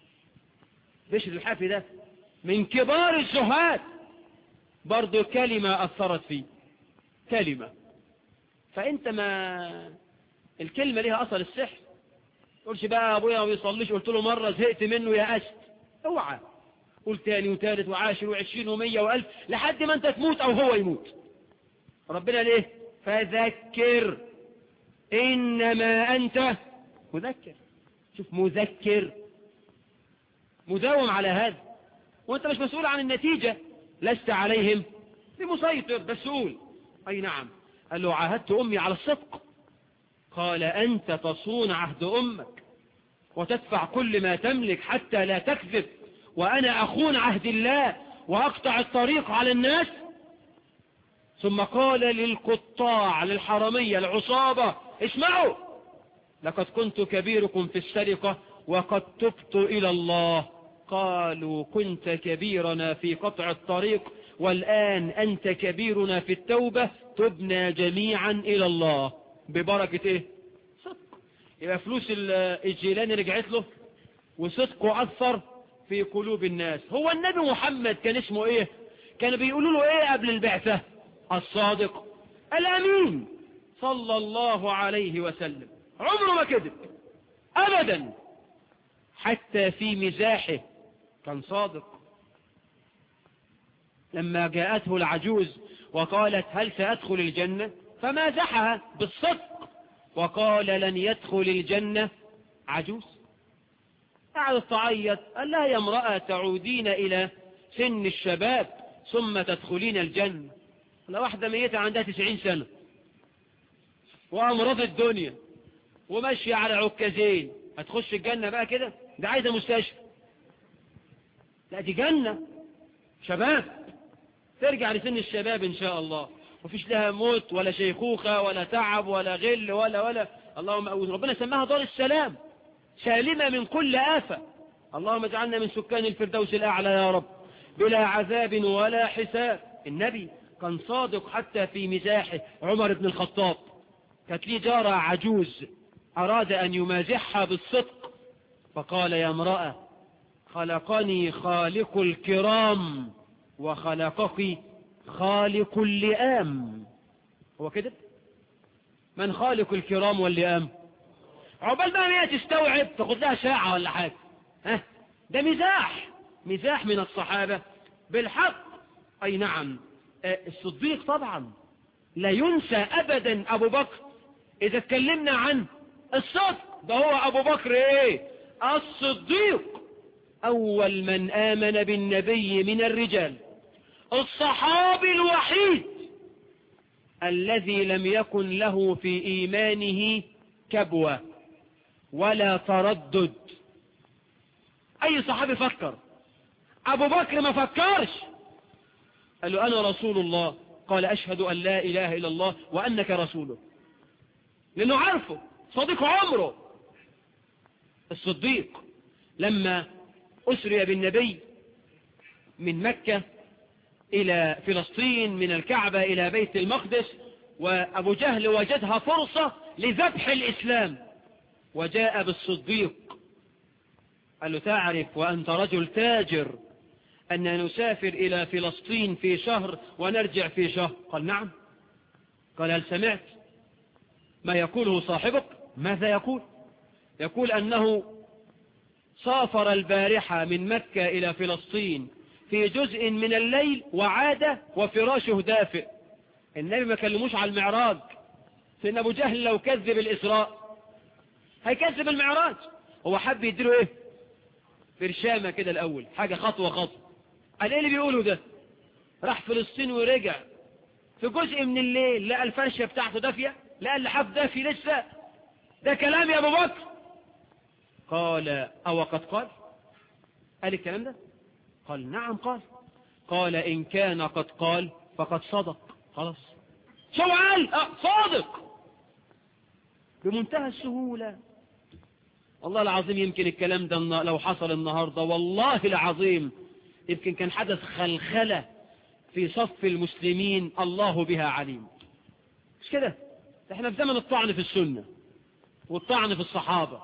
بشر الحافي ده من كبار الزهاد برضو كلمة أثرت فيه كلمة فأنت ما الكلمة ليها أثر السحر تقولش بقى أبويا ما بيصليش قلت له مرة زهقت منه يا أست اوعى قول تاني وتالت وعاشر وعشرين ومية وألف لحد ما أنت تموت أو هو يموت ربنا ليه فذكر إنما أنت مذكر شوف مذكر مداوم على هذا وانت مش مسؤول عن النتيجة لست عليهم بمسيطر بس قول اي نعم قال له عاهدت امي على الصدق قال انت تصون عهد امك وتدفع كل ما تملك حتى لا تكذب وانا اخون عهد الله واقطع الطريق على الناس ثم قال للقطاع للحرمية العصابة اسمعوا لقد كنت كبيركم في السرقة وقد تبت إلى الله قالوا كنت كبيرنا في قطع الطريق والآن أنت كبيرنا في التوبة تبنى جميعا إلى الله ببركة إيه صدق يبقى فلوس الجيلاني رجعت له وصدقه أثر في قلوب الناس هو النبي محمد كان اسمه إيه كانوا بيقولوا له إيه قبل البعثة الصادق الأمين صلى الله عليه وسلم عمره ما كذب أبدا حتى في مزاحه كان صادق لما جاءته العجوز وقالت هل سأدخل الجنة فمازحها بالصدق وقال لن يدخل الجنة عجوز قعدت تعيط قال لها يا امرأة تعودين إلى سن الشباب ثم تدخلين الجنة لو واحدة ميتة عندها تسعين سنة وأمراض الدنيا وماشية على عكازين هتخش الجنة بقى كده ده عايزة مستشفى لا دي جنة شباب ترجع لسن الشباب إن شاء الله مفيش لها موت ولا شيخوخة ولا تعب ولا غل ولا ولا اللهم أعوذ ربنا سماها دار السلام سالمة من كل آفة اللهم اجعلنا من سكان الفردوس الأعلى يا رب بلا عذاب ولا حساب النبي كان صادق حتى في مزاحه عمر بن الخطاب كانت لي جارة عجوز أراد أن يمازحها بالصدق فقال يا امرأة خلقني خالق الكرام وخلقك خالق اللئام هو كده من خالق الكرام واللئام عقبال بقى هي تستوعب تاخد لها ساعة ولا حاجة ها ده مزاح مزاح من الصحابة بالحق أي نعم الصديق طبعا لا ينسى أبدا أبو بكر إذا اتكلمنا عن الصدق ده هو أبو بكر إيه الصديق أول من آمن بالنبي من الرجال الصحابي الوحيد الذي لم يكن له في إيمانه كبوة ولا تردد أي صحابي فكر أبو بكر ما فكرش قال له أنا رسول الله قال أشهد أن لا إله إلا الله وأنك رسوله لأنه عارفه صديق عمره الصديق لما أسري بالنبي من مكة إلى فلسطين من الكعبة إلى بيت المقدس وأبو جهل وجدها فرصة لذبح الإسلام وجاء بالصديق قال له تعرف وأنت رجل تاجر أن نسافر إلى فلسطين في شهر ونرجع في شهر قال نعم قال هل سمعت ما يقوله صاحبك ماذا يقول يقول أنه سافر البارحة من مكة إلى فلسطين في جزء من الليل وعاد وفراشه دافئ النبي ما كلموش على المعراج سيدنا أبو جهل لو كذب الإسراء هيكذب المعراج هو حب يديله إيه برشامة كده الأول حاجة خطوة خطوة قال إيه اللي بيقوله ده راح فلسطين ورجع في جزء من الليل لقى الفرشة بتاعته دافية لقى اللحاف دافي لسه ده كلام يا أبو بكر قال أو قد قال قال الكلام ده قال نعم قال قال إن كان قد قال فقد صدق خلاص شو قال أه صادق بمنتهى السهولة والله العظيم يمكن الكلام ده لو حصل النهاردة والله العظيم يمكن كان حدث خلخلة في صف المسلمين الله بها عليم مش كده احنا في زمن الطعن في السنة والطعن في الصحابة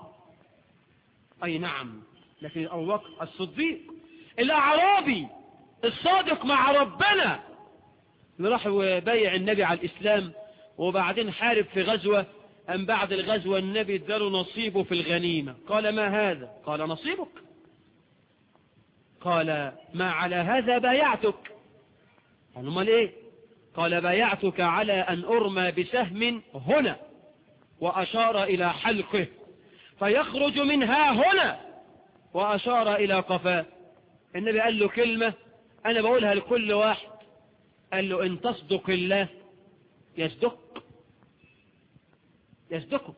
اي نعم لكن ابو بكر الصديق الاعرابي الصادق مع ربنا اللي راح بايع النبي على الاسلام وبعدين حارب في غزوة أم بعد الغزوة النبي اداله نصيبه في الغنيمة قال ما هذا قال نصيبك قال ما على هذا بايعتك قال ما ليه قال بايعتك على أن أرمى بسهم هنا وأشار إلى حلقه فيخرج منها هنا وأشار إلى قفاه النبي قال له كلمة أنا بقولها لكل واحد قال له إن تصدق الله يصدق يصدقك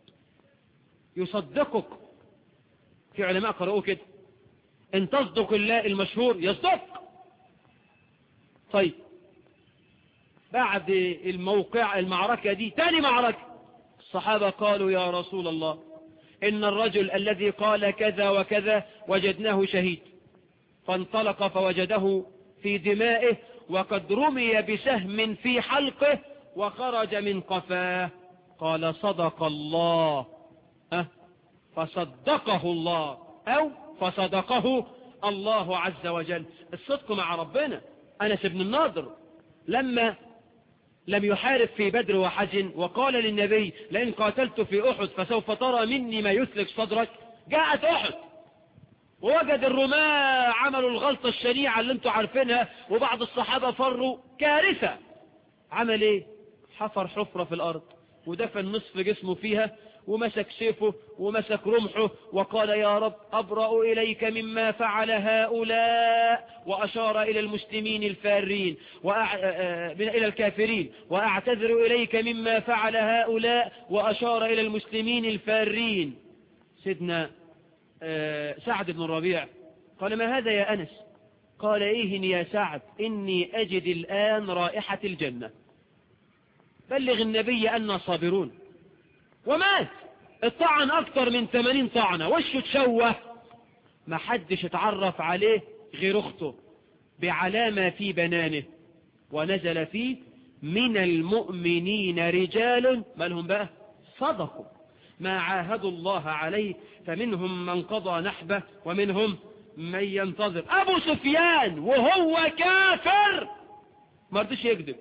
يصدقك في علماء قرأوه كده إن تصدق الله المشهور يصدق طيب بعد الموقع المعركة دي تاني معركة الصحابة قالوا يا رسول الله إن الرجل الذي قال كذا وكذا وجدناه شهيد فانطلق فوجده في دمائه وقد رمي بسهم في حلقه وخرج من قفاه قال صدق الله أه فصدقه الله أو فصدقه الله عز وجل الصدق مع ربنا أنس بن الناظر لما لم يحارب في بدر وحزن وقال للنبي لئن قاتلت في أحد فسوف ترى مني ما يسلك صدرك جاءت أحد ووجد الرماة عملوا الغلطة الشنيعة اللي انتوا عارفينها وبعض الصحابة فروا كارثة عمل ايه حفر حفرة في الأرض ودفن نصف جسمه فيها ومسك سيفه ومسك رمحه وقال يا رب أبرأ إليك مما فعل هؤلاء وأشار إلى المسلمين الفارين وأع... إلى الكافرين وأعتذر إليك مما فعل هؤلاء وأشار إلى المسلمين الفارين سيدنا سعد بن الربيع قال ما هذا يا أنس قال إيه يا سعد إني أجد الآن رائحة الجنة بلغ النبي أننا صابرون ومات الطعن أكثر من 80 طعنة وشه تشوه ما حدش اتعرف عليه غير اخته بعلامة في بنانه ونزل فيه من المؤمنين رجال ما لهم بقى صدقوا ما عاهدوا الله عليه فمنهم من قضى نحبه ومنهم من ينتظر أبو سفيان وهو كافر ما رضيش يكذب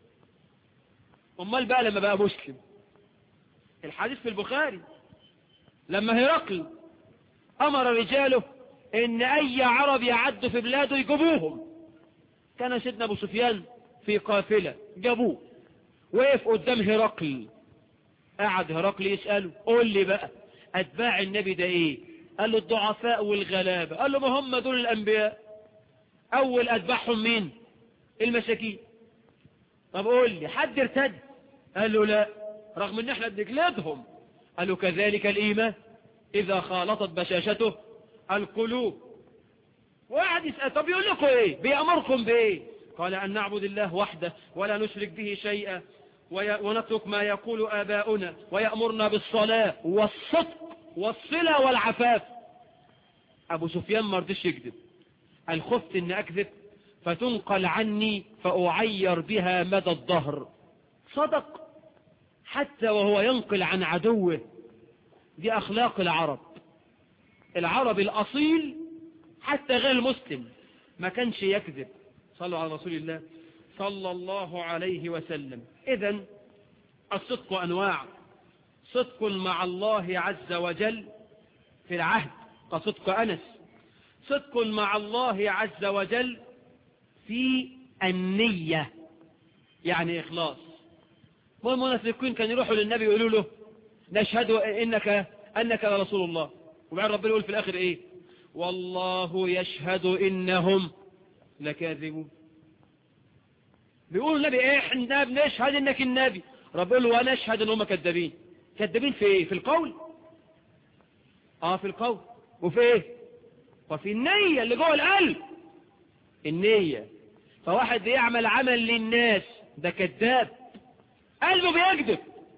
امال بقى لما بقى مسلم الحديث في البخاري لما هرقل أمر رجاله إن أي عرب يعدوا في بلاده يجيبوهم كان سيدنا أبو سفيان في قافلة جابوه وقف قدام هرقل قعد هرقل يسأله قول لي بقى أتباع النبي ده إيه قال له الضعفاء والغلابة قال له ما هم دول الأنبياء أول أتباعهم مين المساكين طب قول لي حد ارتد قال له لا رغم ان احنا بنجلدهم قالوا كذلك الإيمان إذا خالطت بشاشته القلوب وقعد يسأل طب يقول لكم إيه بيأمركم بإيه قال أن نعبد الله وحده ولا نشرك به شيئا ونترك ما يقول آباؤنا ويأمرنا بالصلاة والصدق والصلة والعفاف أبو سفيان ما رضيش يكذب قال خفت إن أكذب فتنقل عني فأعير بها مدى الظهر صدق حتى وهو ينقل عن عدوه دي أخلاق العرب العرب الأصيل حتى غير المسلم ما كانش يكذب صلوا على رسول الله صلى الله عليه وسلم إذا الصدق أنواع صدق مع الله عز وجل في العهد كصدق أنس صدق مع الله عز وجل في النية يعني إخلاص والمنافقين كانوا يروحوا للنبي يقولوا له نشهد إنك أنك رسول الله وبعد ربنا يقول في الآخر إيه والله يشهد إنهم لكاذبون بيقول النبي إيه احنا بنشهد إنك النبي رب يقول له وأنا أشهد إنهم كذابين كذابين في إيه في القول آه في القول وفي إيه وفي النية اللي جوه القلب النية فواحد يعمل عمل للناس ده كذاب قلبه بيكذب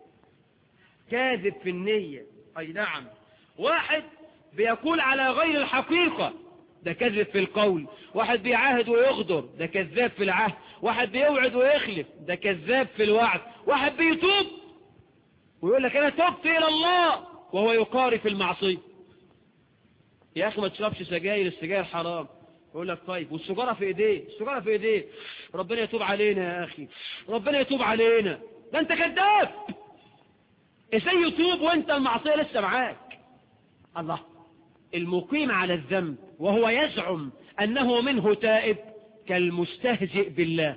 كاذب في النية أي نعم واحد بيقول على غير الحقيقة ده كذب في القول واحد بيعاهد ويغدر ده كذاب في العهد واحد بيوعد ويخلف ده كذاب في الوعد واحد بيتوب ويقول لك أنا تبت إلى الله وهو يقاري في المعصية يا أخي ما تشربش سجاير السجاير حرام يقول لك طيب والسجارة في ايديه السجارة في ايديه ربنا يتوب علينا يا أخي ربنا يتوب علينا ده انت كذاب ازاي يتوب وانت المعصية لسه معاك الله المقيم على الذنب وهو يزعم أنه منه تائب كالمستهزئ بالله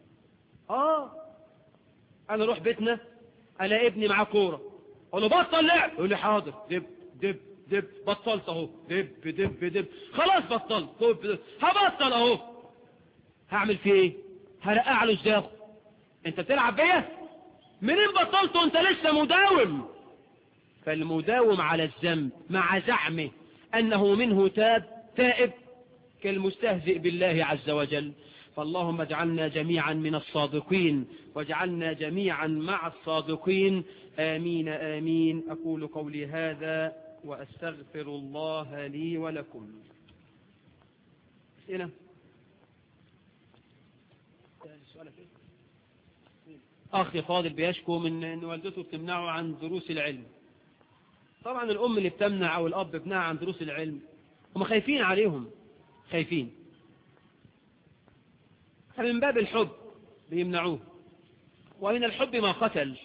آه أنا أروح بيتنا ألاقي ابني معاه كورة أقول له بطل لعب يقول لي حاضر دب دب دب بطلت أهو دب دب دب خلاص بطلت دب دب هبطل أهو هعمل فيه إيه هرقع له ازاي أنت بتلعب بيا منين بطلت وأنت لسه مداوم فالمداوم على الذنب مع زعمه أنه منه تاب تائب كالمستهزئ بالله عز وجل فاللهم اجعلنا جميعا من الصادقين واجعلنا جميعا مع الصادقين آمين آمين أقول قولي هذا وأستغفر الله لي ولكم أسئلة أخي فاضل بيشكو من أن والدته بتمنعه عن دروس العلم طبعا الأم اللي بتمنع أو الأب بيمنع عن دروس العلم هم خايفين عليهم خايفين فمن باب الحب بيمنعوه ومن الحب ما قتل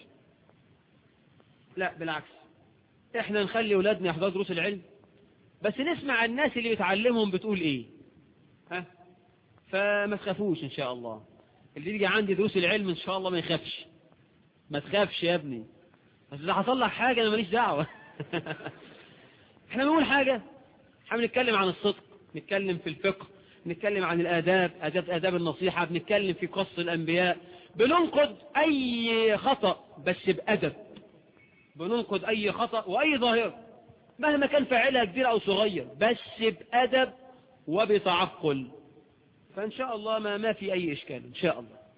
لا بالعكس احنا نخلي ولادنا يحضروا دروس العلم بس نسمع الناس اللي بتعلمهم بتقول ايه ها فما تخافوش ان شاء الله اللي يجي عندي دروس العلم ان شاء الله ما يخافش ما تخافش يا ابني بس اذا حصل لك حاجه انا ماليش دعوه احنا بنقول حاجه احنا بنتكلم عن الصدق نتكلم في الفقه نتكلم عن الآداب آداب, آداب النصيحة بنتكلم في قص الأنبياء بننقد أي خطأ بس بأدب بننقد أي خطأ وأي ظاهرة مهما كان فاعلها كبير أو صغير بس بأدب وبتعقل فإن شاء الله ما, ما في أي إشكال إن شاء الله